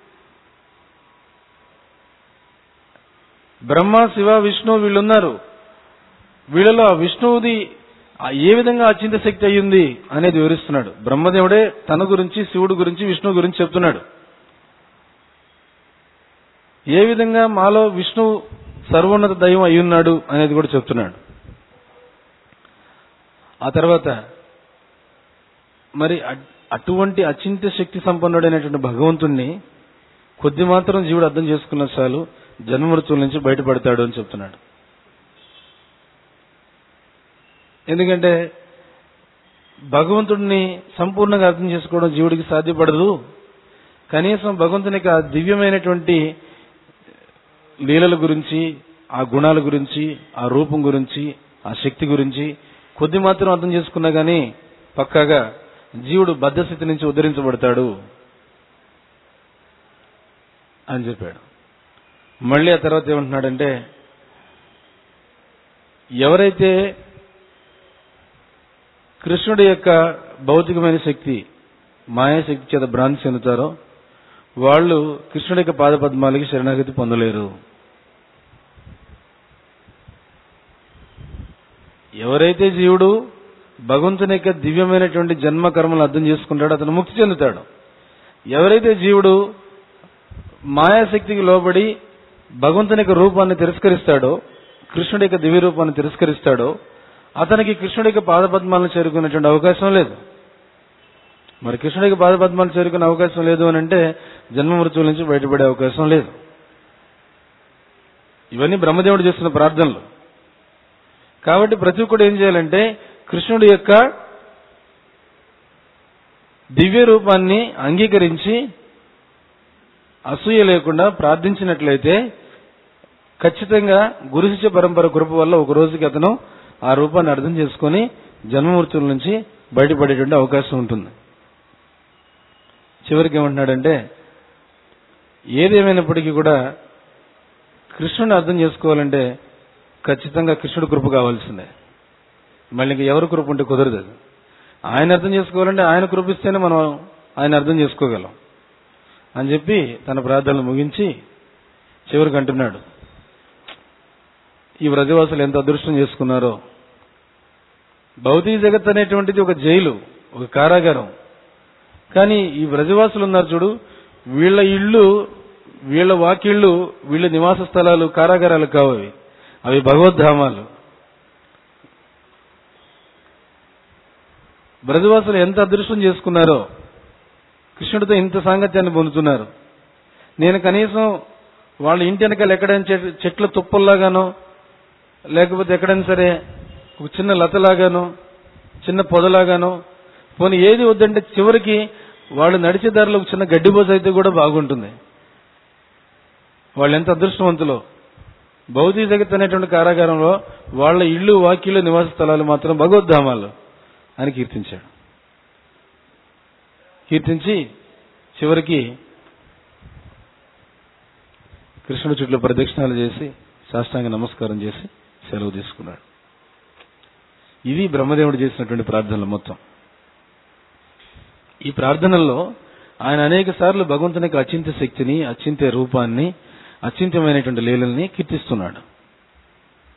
బ్రహ్మ శివ విష్ణు వీళ్ళు ఉన్నారు వీళ్ళలో ఆ విష్ణువుది ఆ ఏ విధంగా అచింత శక్తి అయ్యింది అనేది వివరిస్తున్నాడు బ్రహ్మదేవుడే తన గురించి శివుడు గురించి విష్ణువు గురించి చెప్తున్నాడు ఏ విధంగా మాలో విష్ణు సర్వోన్నత దైవం అయి ఉన్నాడు అనేది కూడా చెప్తున్నాడు ఆ తర్వాత మరి అ- అటువంటి అచింత్య శక్తి సంపన్నుడైనటువంటి భగవంతుణ్ణి కొద్ది మాత్రం జీవుడు అర్థం చేసుకున్న చాలు జన్మమృత్యుల నుంచి బయటపడతాడు అని చెప్తున్నాడు ఎందుకంటే భగవంతుడిని సంపూర్ణంగా అర్థం చేసుకోవడం జీవుడికి సాధ్యపడదు కనీసం భగవంతుని యొక్క ఆ దివ్యమైనటువంటి లీలల గురించి ఆ గుణాల గురించి ఆ రూపం గురించి ఆ శక్తి గురించి కొద్ది మాత్రం అర్థం చేసుకున్నా గానీ పక్కాగా జీవుడు బద్ధస్థితి నుంచి ఉద్ధరించబడతాడు అని చెప్పాడు మళ్ళీ ఆ తర్వాత ఏమంటున్నాడంటే ఎవరైతే కృష్ణుడి యొక్క భౌతికమైన శక్తి మాయాశక్తి చేత భ్రాంతి చెందుతారో వాళ్ళు కృష్ణుడి యొక్క పాదపద్మాలకి శరణాగతి పొందలేరు ఎవరైతే జీవుడు భగవంతుని యొక్క దివ్యమైనటువంటి జన్మ కర్మలు అర్థం చేసుకుంటాడో అతను ముక్తి చెందుతాడు ఎవరైతే జీవుడు మాయాశక్తికి లోబడి భగవంతుని యొక్క రూపాన్ని తిరస్కరిస్తాడో కృష్ణుడి యొక్క దివ్య రూపాన్ని తిరస్కరిస్తాడో అతనికి కృష్ణుడి యొక్క పాదపద్మాలను చేరుకునేటువంటి అవకాశం లేదు మరి కృష్ణుడికి పాదపద్మాలు చేరుకునే అవకాశం లేదు అని అంటే జన్మ మృత్యుల నుంచి బయటపడే అవకాశం లేదు ఇవన్నీ బ్రహ్మదేవుడు చేస్తున్న ప్రార్థనలు కాబట్టి ప్రతి ఒక్కడు ఏం చేయాలంటే కృష్ణుడి యొక్క దివ్య రూపాన్ని అంగీకరించి అసూయ లేకుండా ప్రార్థించినట్లయితే ఖచ్చితంగా గురుశిష్య పరంపర కృప వల్ల ఒక రోజుకి అతను ఆ రూపాన్ని అర్థం చేసుకొని జన్మమూర్తుల నుంచి బయటపడేటువంటి అవకాశం ఉంటుంది చివరికి ఏమంటున్నాడంటే ఏదేమైనప్పటికీ కూడా కృష్ణుని అర్థం చేసుకోవాలంటే ఖచ్చితంగా కృష్ణుడి కృప కావాల్సిందే మళ్ళీ ఇంక ఎవరి కృప ఉంటే కుదరదు అది. ఆయన అర్థం చేసుకోవాలంటే ఆయన కృపిస్తేనే మనం ఆయన అర్థం చేసుకోగలం అని చెప్పి తన ప్రార్థనలు ముగించి చివరికి అంటున్నాడు ఈ వ్రజవాసులు ఎంత అదృష్టం చేసుకున్నారో భౌతిక జగత్ అనేటువంటిది ఒక జైలు ఒక కారాగారం కానీ ఈ వ్రజవాసులు ఉన్నారు చూడు వీళ్ళ ఇళ్ళు వీళ్ళ వాకిళ్ళు వీళ్ళ నివాస స్థలాలు కారాగారాలు కావు అవి అవి భగవద్ధామాలు బ్రజవాసులు ఎంత అదృష్టం చేసుకున్నారో కృష్ణుడితో ఇంత సాంగత్యాన్ని పొందుతున్నారు నేను కనీసం వాళ్ళ ఇంటి వెనకాల ఎక్కడైనా చెట్- చెట్ల తుప్పల్లాగానో లేకపోతే ఎక్కడైనా సరే ఒక చిన్న లతలాగానో చిన్న పొదలాగానో పోనీ ఏది వద్దంటే చివరికి వాళ్ళు నడిచే దారిలో ఒక చిన్న గడ్డిపోస అయితే కూడా బాగుంటుంది వాళ్ళు ఎంత అదృష్టవంతులో భౌతిక జగత్ అనేటువంటి కారాగారంలో వాళ్ళ ఇళ్ళు వాక్యులు నివాస స్థలాలు మాత్రం భగవద్ధామాలు అని కీర్తించాడు కీర్తించి చివరికి కృష్ణుడి చుట్టూ ప్రదక్షిణాలు చేసి సాష్టాంగ నమస్కారం చేసి సెలవు తీసుకున్నాడు ఇది బ్రహ్మదేవుడు చేసినటువంటి ప్రార్థనలు మొత్తం ఈ ప్రార్థనల్లో ఆయన అనేక సార్లు భగవంతుని యొక్క అచింత్య శక్తిని అచింత్య రూపాన్ని అచింత్యమైనటువంటి లీలల్ని కీర్తిస్తున్నాడు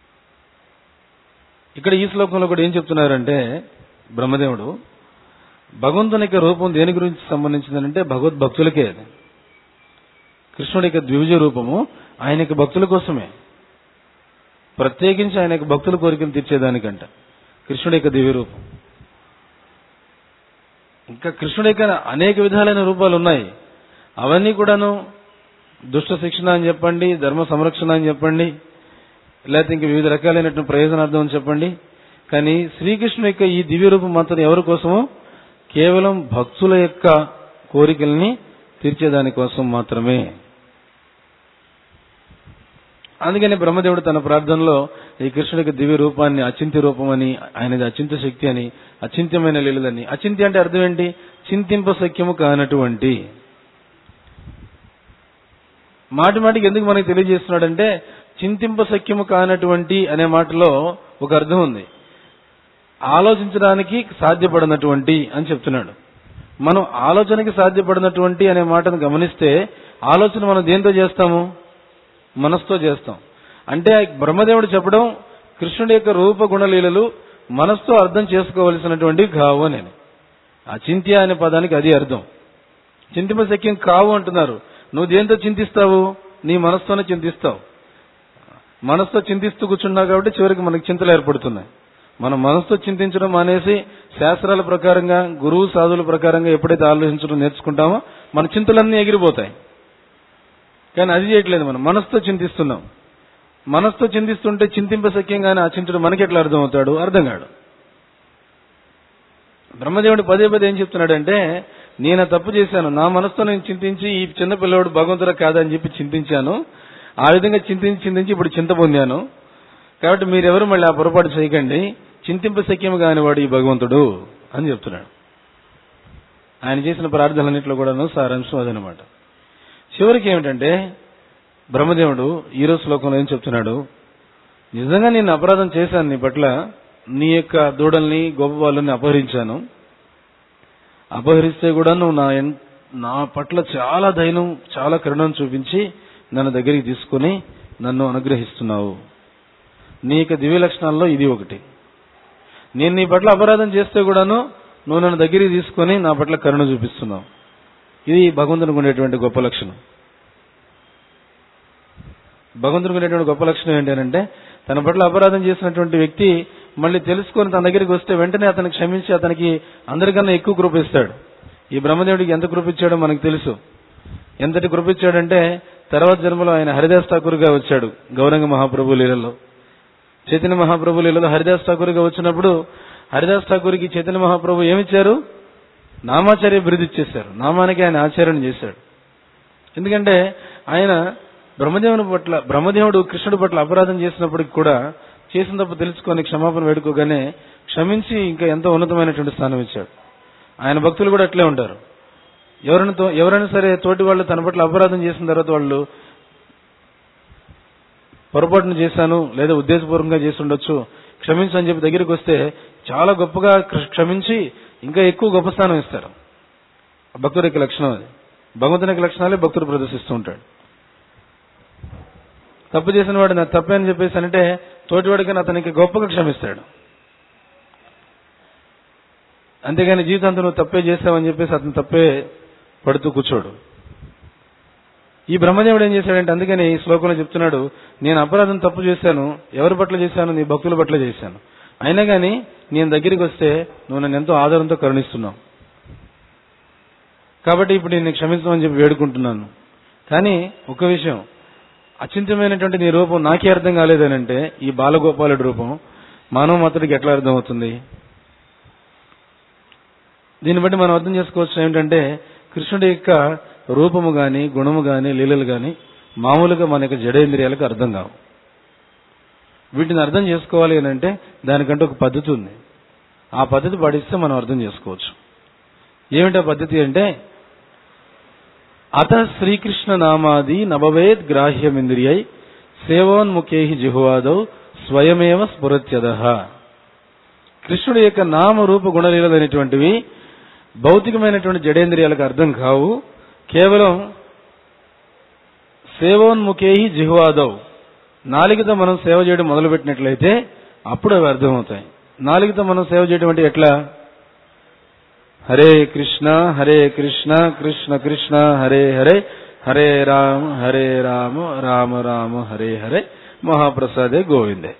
ఇక్కడ ఈ శ్లోకంలో కూడా ఏం చెప్తున్నారంటే బ్రహ్మదేవుడు భగవంతుని యొక్క రూపం దేని గురించి సంబంధించిందంటే భగవద్భక్తులకే అది కృష్ణుడి యొక్క ద్విజ రూపము ఆయన యొక్క భక్తుల కోసమే ప్రత్యేకించి ఆయన యొక్క భక్తుల కోరికలు తీర్చేదానికంట కృష్ణుడి యొక్క దివ్య రూపం ఇంకా కృష్ణుడి యొక్క అనేక విధాలైన రూపాలు ఉన్నాయి అవన్నీ కూడాను దుష్ట శిక్షణ అని చెప్పండి ధర్మ సంరక్షణ అని చెప్పండి లేకపోతే ఇంక వివిధ రకాలైనటువంటి ప్రయోజనార్థం అని చెప్పండి కానీ శ్రీకృష్ణుడి యొక్క ఈ దివ్య రూపం మాత్రం ఎవరి కోసము కేవలం భక్తుల యొక్క కోరికల్ని తీర్చేదాని కోసం మాత్రమే అందుకని బ్రహ్మదేవుడు తన ప్రార్థనలో ఈ కృష్ణుడి యొక్క దివ్య రూపాన్ని అచింత్య రూపమని ఆయనది అచింత్య శక్తి అని అచింత్యమైన లీలలని అచింత్య అంటే అర్థం ఏంటి చింతింప సఖ్యము కానటువంటి మాటి మాటికి ఎందుకు మనకి తెలియజేస్తున్నాడంటే చింతింప సఖ్యము కానటువంటి అనే మాటలో ఒక అర్థం ఉంది ఆలోచించడానికి సాధ్యపడినటువంటి అని చెప్తున్నాడు మనం ఆలోచనకి సాధ్యపడినటువంటి అనే మాటను గమనిస్తే ఆలోచన మనం దేంతో చేస్తాము మనసుతో చేస్తాం అంటే బ్రహ్మదేవుడు చెప్పడం కృష్ణుడి యొక్క రూప గుణలీలలు మనసుతో అర్థం చేసుకోవలసినటువంటి కావు అని అచింత్య అనే పదానికి అది అర్థం చింతింప సఖ్యం కావు అంటున్నారు నువ్వు దేంతో చింతిస్తావు నీ మనసుతోనే చింతిస్తావు మనసుతో చింతిస్తూ కూర్చున్నావు కాబట్టి చివరికి మనకి చింతలు ఏర్పడుతున్నాయి మనం మనసుతో చింతించడం మానేసి శాస్త్రాల ప్రకారంగా గురువు సాధువుల ప్రకారంగా ఎప్పుడైతే ఆలోచించడం నేర్చుకుంటామో మన చింతలన్నీ ఎగిరిపోతాయి కానీ అది చేయట్లేదు మనం మనసుతో చింతిస్తున్నాం మనసుతో చింతిస్తుంటే చింతింప సఖ్యంగానే ఆ చింతుడు మనకి ఎట్లా అర్థం అవుతాడు అర్థం కాడు బ్రహ్మదేవుడు పదే పదే ఏం చెప్తున్నాడంటే నేను తప్పు చేశాను నా మనసుతో నేను చింతించి ఈ చిన్న పిల్లవాడు భగవంతుడు కాదని చెప్పి చింతించాను ఆ విధంగా చింతించి చింతించి ఇప్పుడు చింత పొందాను కాబట్టి మీరెవరు మళ్ళీ ఆ పొరపాటు చేయకండి చింతింప సఖ్యము కానివాడు ఈ భగవంతుడు అని చెప్తున్నాడు ఆయన చేసిన ప్రార్థనలన్నింటిలో కూడాను సారాంశం అదనమాట చివరికి ఏమిటంటే బ్రహ్మదేవుడు ఈ రోజు శ్లోకంలో ఏం చెప్తున్నాడు నిజంగా నేను అపరాధం చేశాను నీ పట్ల నీ యొక్క దూడల్ని గొప్ప వాళ్ళని అపహరించాను అపహరిస్తే కూడా నువ్వు నా ఎన్- నా పట్ల చాలా దైనం చాలా కరుణను చూపించి నన్ను దగ్గరికి తీసుకుని నన్ను అనుగ్రహిస్తున్నావు నీ యొక్క దివ్య లక్షణాల్లో ఇది ఒకటి నేను నీ పట్ల అపరాధం చేస్తే కూడాను నువ్వు నన్ను దగ్గరికి తీసుకొని నా పట్ల కరుణ చూపిస్తున్నావు ఇది భగవంతునికి ఉండేటువంటి గొప్ప లక్షణం భగవంతునికి ఉండేటువంటి గొప్ప లక్షణం ఏంటంటే తన పట్ల అపరాధం చేసినటువంటి వ్యక్తి మళ్ళీ తెలుసుకొని తన దగ్గరికి వస్తే వెంటనే అతనికి క్షమించి అతనికి అందరికన్నా ఎక్కువ కృప ఇస్తాడు ఈ బ్రహ్మదేవుడికి ఎంత కృప ఇచ్చాడో మనకు తెలుసు ఎంతటి కృప ఇచ్చాడంటే తర్వాత జన్మలో ఆయన హరిదాస్ ఠాకూర్గా వచ్చాడు గౌరంగ మహాప్రభు లీలలో చైతన్య మహాప్రభు లీలలో హరిదాస్ ఠాకూర్గా వచ్చినప్పుడు హరిదాస్ ఠాకూర్కి చైతన్య మహాప్రభు ఏమిచ్చారు నామాచార్య బిరుదు ఇచ్చేశారు నామానికి ఆయన ఆచార్యం చేశాడు ఎందుకంటే ఆయన బ్రహ్మదేవుని పట్ల బ్రహ్మదేవుడు కృష్ణుడి పట్ల అపరాధం చేసినప్పటికి కూడా చేసిన తప్పు తెలుసుకొని క్షమాపణ వేడుకోగానే క్షమించి ఇంకా ఎంతో ఉన్నతమైనటువంటి స్థానం ఇచ్చాడు ఆయన భక్తులు కూడా అట్లే ఉంటారు ఎవరైనా తో- ఎవరైనా సరే తోటి వాళ్ళు తన పట్ల అపరాధం చేసిన తర్వాత వాళ్ళు పొరపాటును చేశాను లేదా ఉద్దేశపూర్వకంగా చేసి ఉండొచ్చు క్షమించు అని చెప్పి దగ్గరికి వస్తే చాలా గొప్పగా కృ- క్షమించి ఇంకా ఎక్కువ గొప్ప స్థానం ఇస్తారు భక్తుడి యొక్క లక్షణం అది భగవంతుని యొక్క లక్షణాలే భక్తుడు ప్రదర్శిస్తూ ఉంటాడు తప్పు చేసిన వాడు నా తప్పే అని చెప్పేసి అంటే తోటివాడికి అతనికి గొప్పగా క్షమిస్తాడు అంతేగాని జీవితాంతం నువ్వు తప్పే చేస్తావని చెప్పేసి అతను తప్పే పడుతూ కూర్చోడు ఈ బ్రహ్మదేవుడు ఏం చేశాడంటే అందుకని ఈ శ్లోకంలో చెప్తున్నాడు నేను అపరాధం తప్పు చేశాను ఎవరి పట్ల చేశాను నీ భక్తుల పట్ల చేశాను అయినా కానీ నేను దగ్గరికి వస్తే నువ్వు నన్ను ఎంతో ఆధారంతో కరుణిస్తున్నావు కాబట్టి ఇప్పుడు నేను క్షమించమని చెప్పి వేడుకుంటున్నాను కానీ ఒక విషయం అచింత్యమైనటువంటి నీ రూపం నాకే అర్థం కాలేదనంటే ఈ బాలగోపాలుడి రూపం మానవ మాత్రుడికి ఎట్లా అర్థం అవుతుంది దీన్ని బట్టి మనం అర్థం చేసుకోవచ్చు ఏమిటంటే కృష్ణుడి యొక్క రూపము గాని గుణము గాని లీలలు గాని మామూలుగా మన యొక్క జడేంద్రియాలకు అర్థం కావు వీటిని అర్థం చేసుకోవాలి అని అంటే దానికంటే ఒక పద్ధతి ఉంది ఆ పద్ధతి పాటిస్తే మనం అర్థం చేసుకోవచ్చు ఏమిటా పద్ధతి అంటే అత శ్రీకృష్ణ నామాది నభవేద్ గ్రాహ్యమింద్రియై సేవోన్ముఖే జిహ్వాదౌ స్వయమేవ స్ఫురత్యద కృష్ణుడి యొక్క నామ రూప గుణలీలైనటువంటివి భౌతికమైనటువంటి జడేంద్రియాలకు అర్థం కావు కేవలం సేవోన్ముఖే జిహ్వాదౌ నాలుగుతో మనం సేవ చేయడం మొదలుపెట్టినట్లయితే అప్పుడు అవి అర్థమవుతాయి నాలుగుతో మనం సేవ చేయడం అంటే ఎట్లా హరే కృష్ణ హరే కృష్ణ కృష్ణ కృష్ణ హరే హరే హరే రామ హరే రామ రామ రామ హరే హరే మహాప్రసాదే గోవిందే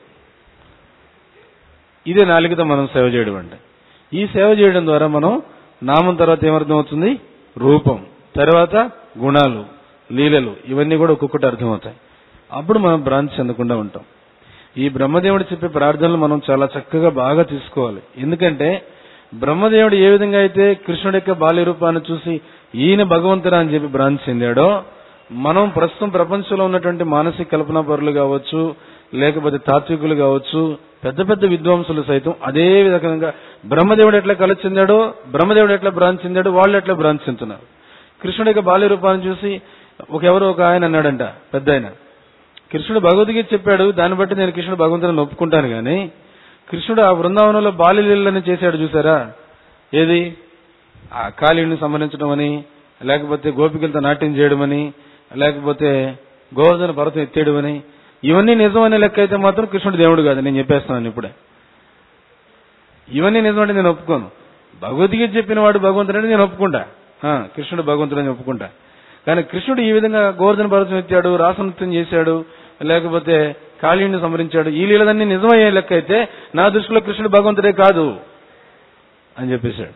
ఇదే నాలుగుతో మనం సేవ చేయడం అంటే ఈ సేవ చేయడం ద్వారా మనం నామం తర్వాత ఏమర్థం అవుతుంది రూపం తర్వాత గుణాలు లీలలు ఇవన్నీ కూడా ఒక్కొక్కటి అర్థమవుతాయి అప్పుడు మనం భ్రాంతి చెందకుండా ఉంటాం ఈ బ్రహ్మదేవుడు చెప్పే ప్రార్థనలు మనం చాలా చక్కగా బాగా తీసుకోవాలి ఎందుకంటే బ్రహ్మదేవుడు ఏ విధంగా అయితే కృష్ణుడి యొక్క బాల్య రూపాన్ని చూసి ఈయన భగవంతుడా అని చెప్పి భ్రాంతి చెందాడో మనం ప్రస్తుతం ప్రపంచంలో ఉన్నటువంటి మానసిక కల్పనా పరులు కావచ్చు లేకపోతే తాత్వికులు కావచ్చు పెద్ద పెద్ద విద్వాంసులు సైతం అదే విధంగా బ్రహ్మదేవుడు ఎట్లా కల చెందాడో బ్రహ్మదేవుడు ఎట్లా భ్రాంతి చెందాడో వాళ్ళు ఎట్లా భ్రాంతి చెందుతున్నారు కృష్ణుడి యొక్క బాల్య రూపాన్ని చూసి ఒక ఎవరో ఒక ఆయన అన్నాడంట పెద్ద ఆయన కృష్ణుడు భగవద్గీత చెప్పాడు దాన్ని బట్టి నేను కృష్ణుడు భగవంతుని ఒప్పుకుంటాను కానీ కృష్ణుడు ఆ బృందావనంలో బాల్యలీలని చేశాడు చూసారా ఏది ఆ కాళీని సంహరించడం అని లేకపోతే గోపికలతో నాట్యం చేయడం అని లేకపోతే గోవర్ధన పర్వతం ఎత్తేయడం అని ఇవన్నీ నిజమనే లెక్క అయితే మాత్రం కృష్ణుడు దేవుడు కాదు నేను చెప్పేస్తున్నాను ఇప్పుడే ఇవన్నీ నిజమంటే నేను ఒప్పుకోను భగవద్గీత చెప్పిన వాడు భగవంతుడని నేను ఒప్పుకుంటా ఆ, కృష్ణుడు భగవంతుడని ఒప్పుకుంటా కానీ కృష్ణుడు ఈ విధంగా గోవర్ధన పర్వతం ఎత్తాడు రాసనృత్యం చేశాడు లేకపోతే కాళీని సంహరించాడు ఈ లీలదన్నీ నిజమయ్యే లెక్క అయితే నా దృష్టిలో కృష్ణుడు భగవంతుడే కాదు అని చెప్పేశాడు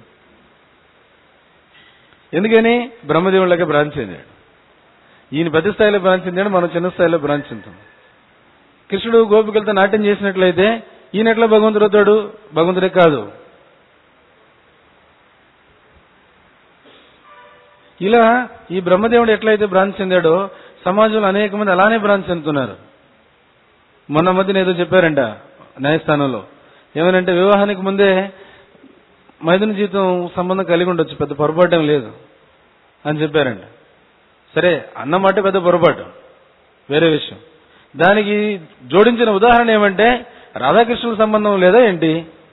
ఎందుకని బ్రహ్మదేవుళ్ళకి భ్రాంతి చెందాడు ఈయన పెద్ద స్థాయిలో భ్రాంతి చెందాడు మనం చిన్న స్థాయిలో భ్రాంతి చెందుతాం కృష్ణుడు గోపికలతో నాట్యం చేసినట్లయితే ఈయన ఎట్లా భగవంతుడు అవుతాడు భగవంతుడే కాదు ఇలా ఈ బ్రహ్మదేవుడు ఎట్లయితే భ్రాంతి చెందాడో సమాజంలో అనేక మంది అలానే భ్రాంతి చెందుతున్నారు మొన్న మధ్యన ఏదో చెప్పారంట న్యాయస్థానంలో ఏమనంటే వివాహానికి ముందే మైదున జీవితం సంబంధం కలిగి ఉండొచ్చు పెద్ద పొరపాటు ఏం లేదు అని చెప్పారంట సరే అన్నమాట పెద్ద పొరపాటు వేరే విషయం దానికి జోడించిన ఉదాహరణ ఏమంటే రాధాకృష్ణుల సంబంధం లేదా ఏంటి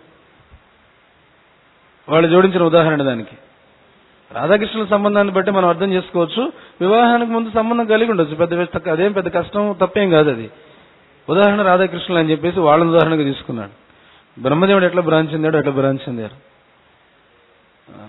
వాళ్ళు జోడించిన ఉదాహరణ దానికి రాధాకృష్ణుల సంబంధాన్ని బట్టి మనం అర్థం చేసుకోవచ్చు వివాహానికి ముందు సంబంధం కలిగి ఉండొచ్చు పెద్ద పెద్ద- అదేం పెద్ద కష్టం తప్పేం కాదు అది ఉదాహరణ రాధాకృష్ణులు అని చెప్పేసి వాళ్ళని ఉదాహరణగా తీసుకున్నాడు బ్రహ్మదేవుడు ఎట్లా భ్రాంతి చెందాడు ఎట్లా భ్రాంతి చెందారు ఆ.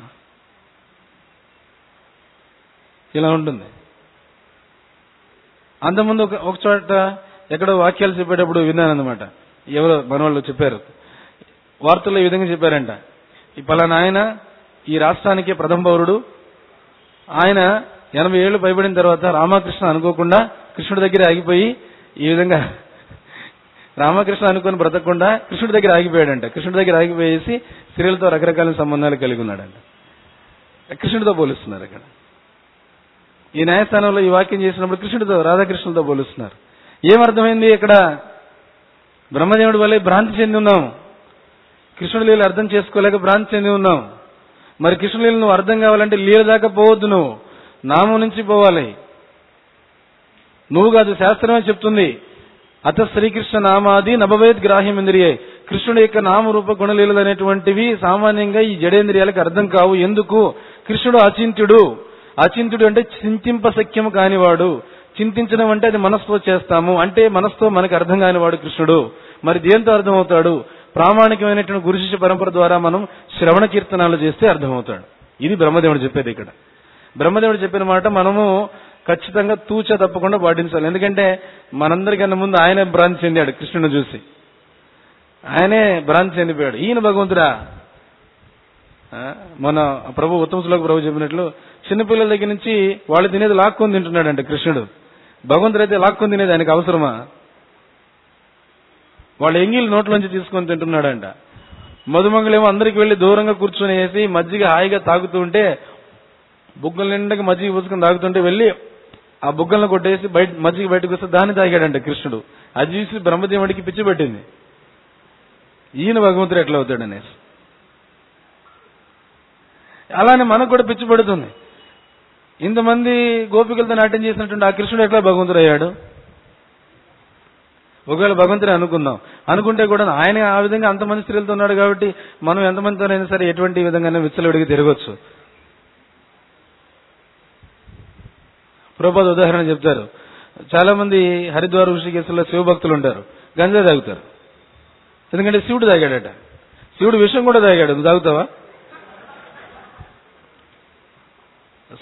ఇలా ఉంటుంది అంతకుముందు ఒక ఒక చోట ఎక్కడో వాక్యాలు చెప్పేటప్పుడు విన్నాను అనమాట ఎవరో మనవాళ్ళు చెప్పారు వార్తల్లో ఈ విధంగా చెప్పారంట ఈ పలానా ఆయన ఈ రాష్ట్రానికి ప్రథమ పౌరుడు ఆయన ఎనభై ఏళ్లు పైబడిన తర్వాత రామకృష్ణ అనుకోకుండా కృష్ణుడి దగ్గర ఆగిపోయి ఈ విధంగా రామకృష్ణ అనుకుని బ్రతకకుండా కృష్ణుడి దగ్గర ఆగిపోయాడంట కృష్ణుడి దగ్గర ఆగిపోయేసి స్త్రీలతో రకరకాల సంబంధాలు కలిగి ఉన్నాడంట కృష్ణుడితో పోలుస్తున్నారు ఇక్కడ ఈ న్యాయస్థానంలో ఈ వాక్యం చేసినప్పుడు కృష్ణుడితో రాధాకృష్ణులతో పోలుస్తున్నారు ఏమర్థమైంది ఇక్కడ బ్రహ్మదేవుడి వల్లే భ్రాంతి చెంది ఉన్నాం కృష్ణుడి లీల అర్థం చేసుకోలేక భ్రాంతి చెంది ఉన్నాం మరి కృష్ణుడి లీల నువ్వు అర్థం కావాలంటే లీల దాకా పోవద్దు నువ్వు నామం నుంచి పోవాలి నువ్వు కాదు శాస్త్రమే చెప్తుంది అత శ్రీకృష్ణ నామాది నభవేద్ గ్రాహ్యం ఇంద్రియే కృష్ణుడి యొక్క నామరూప గుణలీలలు అనేటువంటివి సామాన్యంగా ఈ జడేంద్రియాలకు అర్థం కావు ఎందుకు కృష్ణుడు అచింత్యుడు అచింత్యుడు అంటే చింతింప సఖ్యము కానివాడు చింతించడం అంటే అది మనస్సుతో చేస్తాము అంటే మనస్సుతో మనకు అర్థం కానివాడు కృష్ణుడు మరి దేంతో అర్థమవుతాడు ప్రామాణికమైనటువంటి గురు శిష్య పరంపర ద్వారా మనం శ్రవణ కీర్తనాలు చేస్తే అర్థమవుతాడు ఇది బ్రహ్మదేవుడు చెప్పేది ఇక్కడ బ్రహ్మదేవుడు చెప్పిన మాట మనము ఖచ్చితంగా తూచ తప్పకుండా పాటించాలి ఎందుకంటే మనందరికన్నా ముందు ఆయన భ్రాంతి చెందాడు కృష్ణుని చూసి ఆయనే భ్రాంతి చెందిపోయాడు ఈయన భగవంతుడా ఆ, మన ప్రభు ఉత్తమ శ్లోక ప్రభు చెప్పినట్లు చిన్నపిల్లల దగ్గర నుంచి వాళ్ళు తినేది లాక్కొని తింటున్నాడంట కృష్ణుడు భగవంతుడు అయితే లాక్కొని తినేది ఆయనకు అవసరమా వాళ్ళ ఎంగిల్ నోట్లోంచి తీసుకొని తింటున్నాడంట మధుమంగళేమో అందరికి వెళ్లి దూరంగా కూర్చొని వేసి మజ్జిగ హాయిగా తాగుతూ ఉంటే బుగ్గల నిండగా మజ్జిగ పూసుకొని తాగుతుంటే వెళ్ళి ఆ బుగ్గలను కొట్టేసి బయట మజ్జిగ బయటకు వస్తే దాన్ని తాగాడంట కృష్ణుడు అది చూసి బ్రహ్మదేవుడికి పిచ్చి పెట్టింది ఈయన భగవంతుడు ఎట్లా అవుతాడు అనేసి అలానే మనకు కూడా పిచ్చి పడుతుంది ఇంతమంది గోపికలతో నాట్యం చేసినటువంటి ఆ కృష్ణుడు ఎట్లా భగవంతుడు అయ్యాడు ఒకవేళ భగవంతుడే అనుకుందాం అనుకుంటే కూడా ఆయన ఆ విధంగా అంతమంది స్త్రీలతో ఉన్నాడు కాబట్టి మనం ఎంతమందితోనైనా సరే ఎటువంటి విధంగానే విచ్చలవిడికి తిరగచ్చు ప్రభుపాద ఉదాహరణ చెప్తారు చాలా మంది హరిద్వార్ ఋషికేశ్లో శివభక్తులు ఉంటారు గంజా తాగుతారు ఎందుకంటే శివుడు తాగాడట శివుడు విషం కూడా తాగాడు నువ్వు తాగుతావా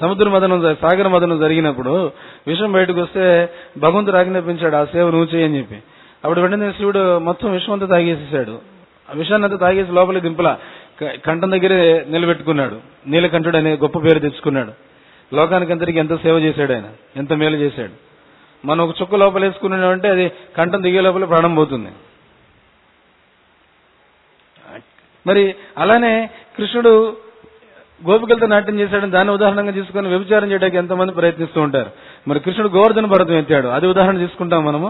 సముద్ర మదనం జ- సాగర మదనం జరిగినప్పుడు విషం బయటకు వస్తే భగవంతుడు ఆజ్ఞాపించాడు ఆ సేవ నువ్వు చేయని చెప్పి అప్పుడు వెంటనే శివుడు మొత్తం విషం అంతా తాగేసేసాడు ఆ విషాన్ని అంతా తాగేసి లోపలికి దింపలా క- కంఠం దగ్గరే నిలబెట్టుకున్నాడు నీలకంఠుడు అనే గొప్ప పేరు తెచ్చుకున్నాడు లోకానికి అందరికి ఎంత సేవ చేశాడు ఆయన ఎంత మేలు చేశాడు మనం ఒక చుక్క లోపల వేసుకున్నామంటే అది కంఠం దిగే లోపల ప్రాణం పోతుంది మరి అలానే కృష్ణుడు గోపికలతో నాట్యం చేశాడని దాన్ని ఉదాహరణగా తీసుకొని వ్యభిచారం చేయడానికి ఎంతమంది ప్రయత్నిస్తూ ఉంటారు మరి కృష్ణుడు గోవర్ధన పర్వతం ఎత్తాడు అది ఉదాహరణ తీసుకుంటాం మనము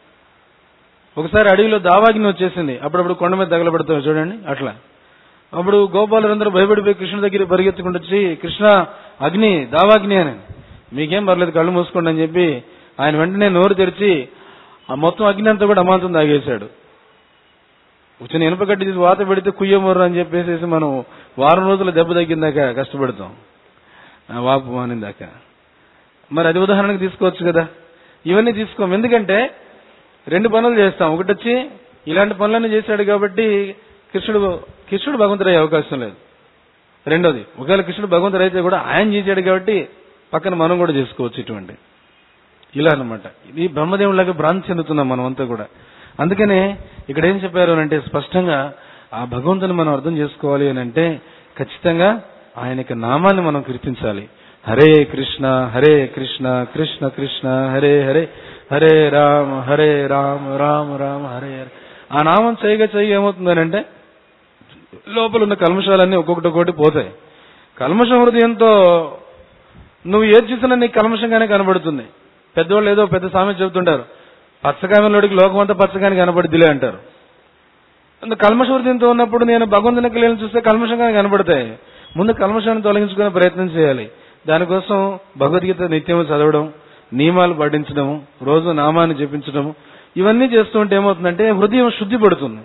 ఒకసారి అడవిలో దావాగ్ని వచ్చేసింది అప్పుడప్పుడు కొండ మీద తగలబడతాం చూడండి అట్లా అప్పుడు గోపాలులందరూ భయపడిపోయి కృష్ణ దగ్గర పరిగెత్తుకుంటూ వచ్చి కృష్ణ అగ్ని దావాగ్ని అని మీకేం పర్లేదు కళ్ళు మూసుకోండి అని చెప్పి ఆయన వెంటనే నోరు తెరిచి ఆ మొత్తం అగ్ని అంతా కూడా అమాంతం తాగేశాడు వచ్చిన ఇనుప గడ్డి తీసి వాత పెడితే కుయ్యమూర్రు అని చెప్పేసి మనం వారం రోజులు దెబ్బ తగ్గిందాక కష్టపడతాం ఆ వాపు మానిందాక మరి అది ఉదాహరణకు తీసుకోవచ్చు కదా ఇవన్నీ తీసుకోం ఎందుకంటే రెండు పనులు చేస్తాం ఒకటి వచ్చి ఇలాంటి పనులన్నీ చేశాడు కాబట్టి కృష్ణుడు కృష్ణుడు భగవంతుడయ్యే అవకాశం లేదు రెండోది ఒకవేళ కృష్ణుడు భగవంతుడు అయితే కూడా ఆయన చేశాడు కాబట్టి పక్కన మనం కూడా చేసుకోవచ్చు ఇటువంటి ఇలా అన్నమాట ఇది బ్రహ్మదేవుడిలాగా భ్రాంతి చెందుతున్నాం మనం అంతా కూడా అందుకనే ఇక్కడ ఏం చెప్పారు అని అంటే స్పష్టంగా ఆ భగవంతుని మనం అర్థం చేసుకోవాలి అని అంటే ఖచ్చితంగా ఆయన యొక్క నామాన్ని మనం కీర్తించాలి హరే కృష్ణ హరే కృష్ణ కృష్ణ కృష్ణ హరే హరే హరే రామ హరే రామ రామ రామ హరే హరే ఆ నామం చేయగా చేయ ఏమవుతుందనంటే లోపల ఉన్న కల్మషాలన్నీ ఒక్కొక్కటి ఒక్కొక్కటి పోతాయి కల్మష హృదయంతో నువ్వు ఏది చూసినా నీకు కల్మషంగానే కనబడుతుంది పెద్దవాళ్ళు ఏదో పెద్ద సామెత చెబుతుంటారు పచ్చకామెలోడికి లోకం అంతా పచ్చగాని కనబడిదిలే అంటారు అందుకు కల్మష హృదయంతో ఉన్నప్పుడు నేను భగవంతుని క్రియలను చూస్తే కల్మషంగా కనబడతాయి ముందు కల్మషాన్ని తొలగించుకునే ప్రయత్నం చేయాలి దానికోసం భగవద్గీత నిత్యం చదవడం నియమాలు పాటించడం రోజు నామాన్ని జపించడం ఇవన్నీ చేస్తూ ఉంటే ఏమవుతుందంటే హృదయం శుద్ధి పడుతుంది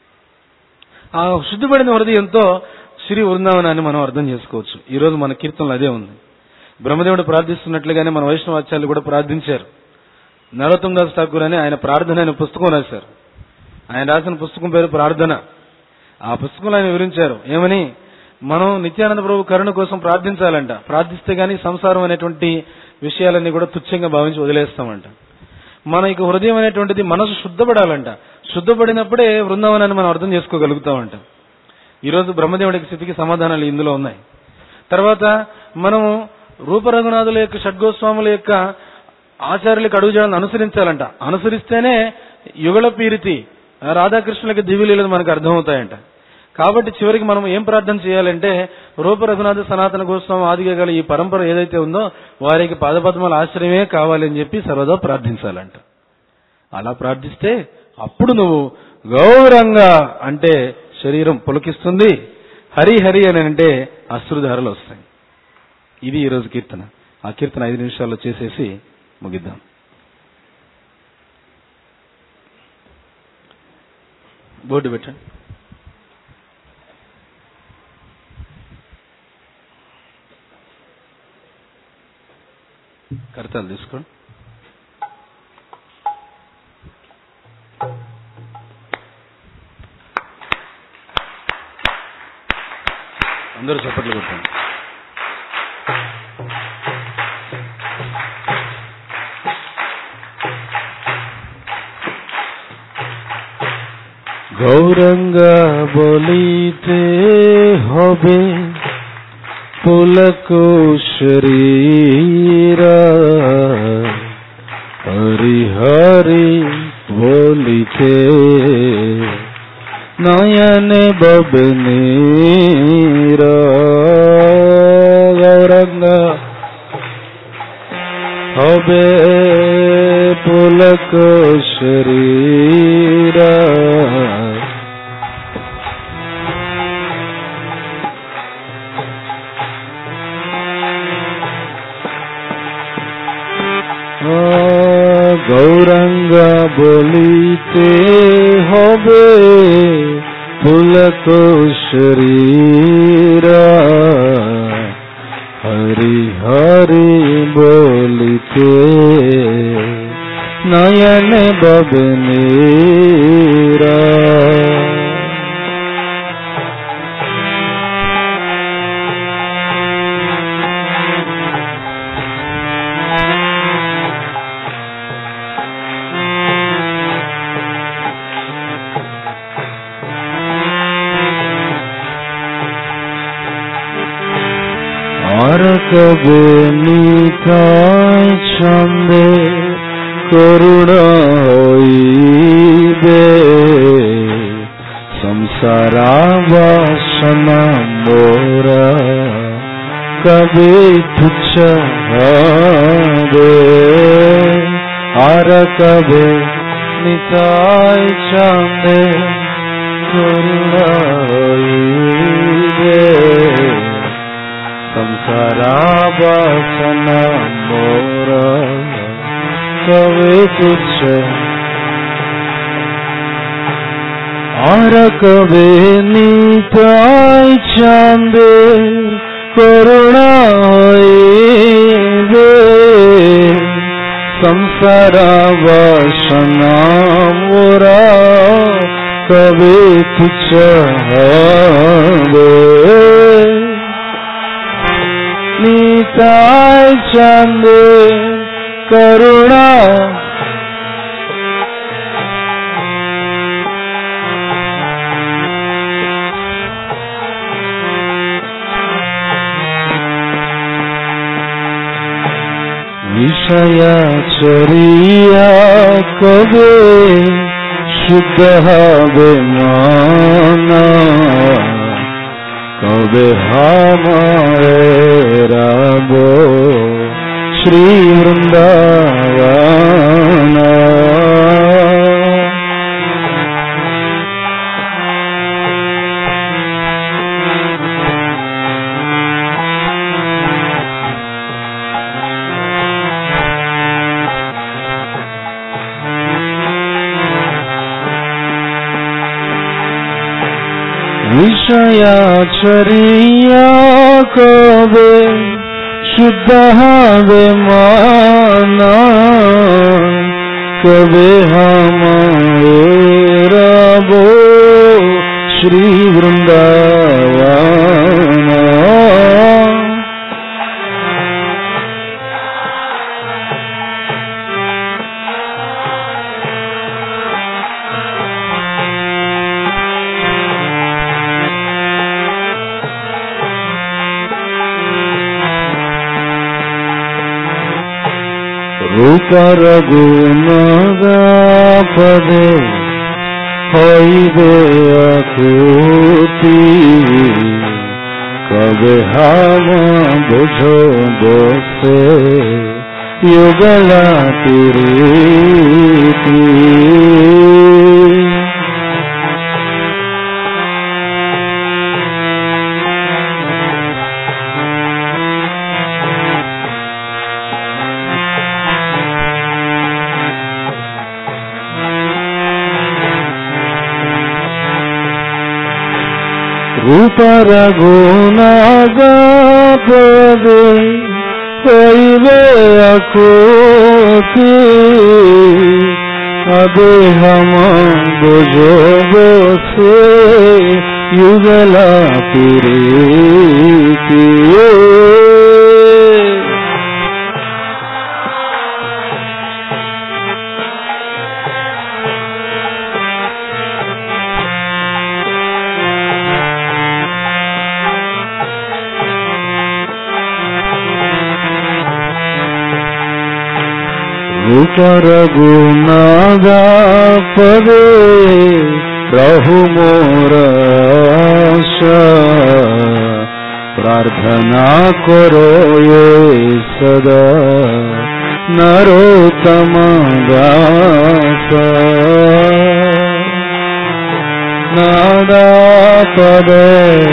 ఆ శుద్ధిపడిన హృదయంతో శ్రీ వృందావనాన్ని మనం అర్థం చేసుకోవచ్చు ఈ రోజు మన కీర్తనలు అదే ఉంది బ్రహ్మదేవుడు ప్రార్థిస్తున్నట్లుగానే మన వైష్ణవాచార్యులు కూడా ప్రార్థించారు నరోత్తం దాస్ ఠాకూర్ అని ఆయన ప్రార్థన అనే పుస్తకం రాశారు ఆయన రాసిన పుస్తకం పేరు ప్రార్థన ఆ పుస్తకంలో ఆయన వివరించారు ఏమని మనం నిత్యానంద ప్రభు కరుణ కోసం ప్రార్థించాలంట ప్రార్థిస్తే గానీ సంసారం అనేటువంటి విషయాలన్నీ కూడా తుచ్చంగా భావించి వదిలేస్తామంట మన ఇక హృదయం అనేటువంటిది మనసు శుద్ధపడాలంట శుద్ధపడినప్పుడే బృందావనాన్ని మనం అర్థం చేసుకోగలుగుతామంట ఈరోజు బ్రహ్మదేవుడి స్థితికి సమాధానాలు ఇందులో ఉన్నాయి తర్వాత మనము రూపరఘునాథుల యొక్క షడ్గోస్వాముల యొక్క ఆచార్యులకు అడుగుజాడని అనుసరించాలంట అనుసరిస్తేనే యుగళ పీరితి రాధాకృష్ణులకి దివ్యలీలలు మనకు అర్థమవుతాయంట కాబట్టి చివరికి మనం ఏం ప్రార్థన చేయాలంటే రూప రఘునాథ సనాతన గోస్వామి ఆదిగా గల ఈ పరంపర ఏదైతే ఉందో వారికి పాదపద్మాల ఆశ్రయమే కావాలని చెప్పి సర్వదా ప్రార్థించాలంట అలా ప్రార్థిస్తే అప్పుడు నువ్వు గౌరంగా అంటే శరీరం పులకిస్తుంది హరి హరి అని అంటే అశ్రుధారలు వస్తాయి ఇది ఈ రోజు కీర్తన ఆ కీర్తన ఐదు నిమిషాల్లో చేసేసి ముగిద్దాం బోర్డు పెట్టండి కడతాలు తీసుకోండి అందరూ చప్పట్లు కొట్టండి গৌরঙ্গা বলিতে হবে পুলক শরীরা হরি হরি বলিতে নয়নে ববনীর গৌরঙ্গা হবে পুলক শরীরা গৌরাঙ্গ বলিতে হবে পুলক শরীরা হরি হরি বলিতে নয়ন ববনীরা কবে নিতাই ছন্দে করুণা হইবে সংসারা বাসনা মোরা কবে তুচ্ছ হবে আর কবে নিতাই ছন্দে করুণা হইবে সংসারা বাসনা মোরা কবে তুচ্ছ আর কবে নিতাই চাঁদে করুণা হইবে সংসারা বাসনা মোরা কবে তুচ্ছ হবে নিতাই চাঁদে করুণা বিষয়াচরিয়া কবে শুদ্ধ হবে মানা কবে হামারে রাব শ্রী বৃন্দাবনা বিষয়াচরিয়া কবে শুদ্ধ হবে মানা কবে হামারে রব শ্রী বৃন্দাবনা রূপর গুণগাপদে হইবে আকুতি কবে হাম বুঝ বসে যুগলা তিরীতি রূপর গুণাগাপদে হইবে আকুতি আবে হম বুঝব সে যুগলা প্রীতি রূপর গুণাগা পরে প্রভু মোর আশা। প্রার্থনা করো এ সদা নরোত্তম দাস নাদা পদে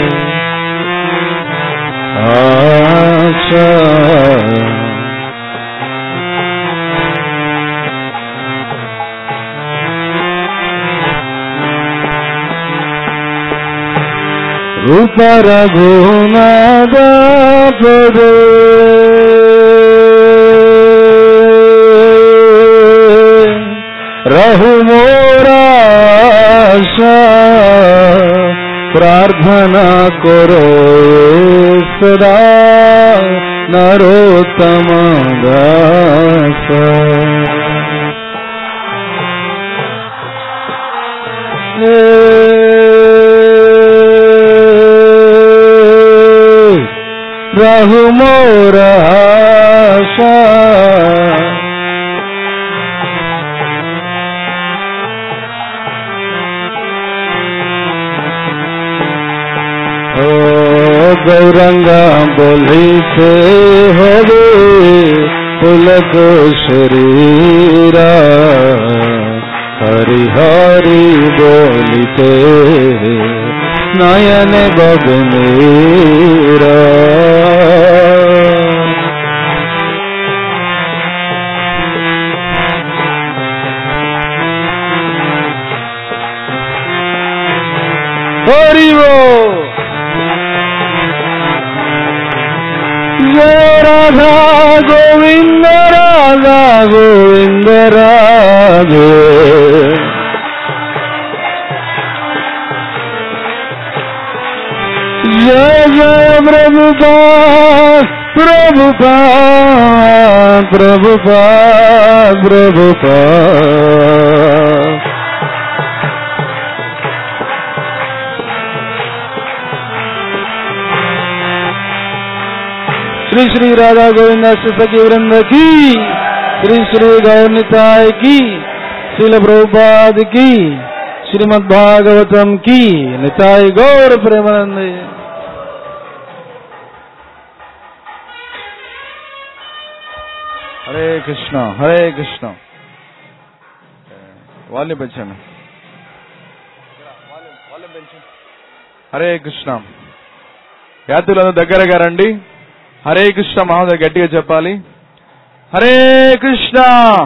আশা ರೂಪರ ಗುಣದ ಪದೇ ರಹು মোরাশা প্রার্থনা করো সদা নরোত্তম দাস रहु मोर आशा ओ गौरंगा बोली से हवे पुलक शरीरा हरि हरि बोलिते नयन बबनेरा हरि बोल जय राधा गोविंद राधा गोविंद राधे जय जय प्रभुपाद प्रभुपाद प्रभुपाद प्रभुपाद श्री श्री राधा गोविंद सखी वृंद की श्री श्री गौरताय की शिल प्रभुपाद की श्रीमद् भागवतम की निताय गौर प्रेमानंद హరే కృష్ణ హరే కృష్ణ వాల్యూమ్ పెంచండి హరే కృష్ణ యాత్రులందరూ దగ్గరగా రండి హరే కృష్ణ మహోదయ గట్టిగా చెప్పాలి హరే కృష్ణ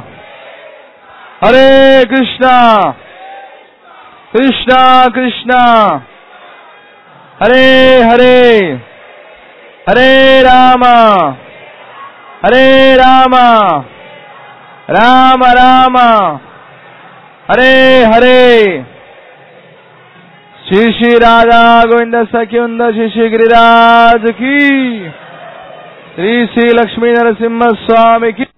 హరే కృష్ణ కృష్ణ కృష్ణ హరే హరే హరే రామ హరే రామ రామ రామ హరే హరే శ్రీ శ్రీ రాధా గోవింద సఖ్యుంద శ్రీ శ్రీ గిరిరాజ్ కి శ్రీ శ్రీ లక్ష్మీ నరసింహ స్వామికి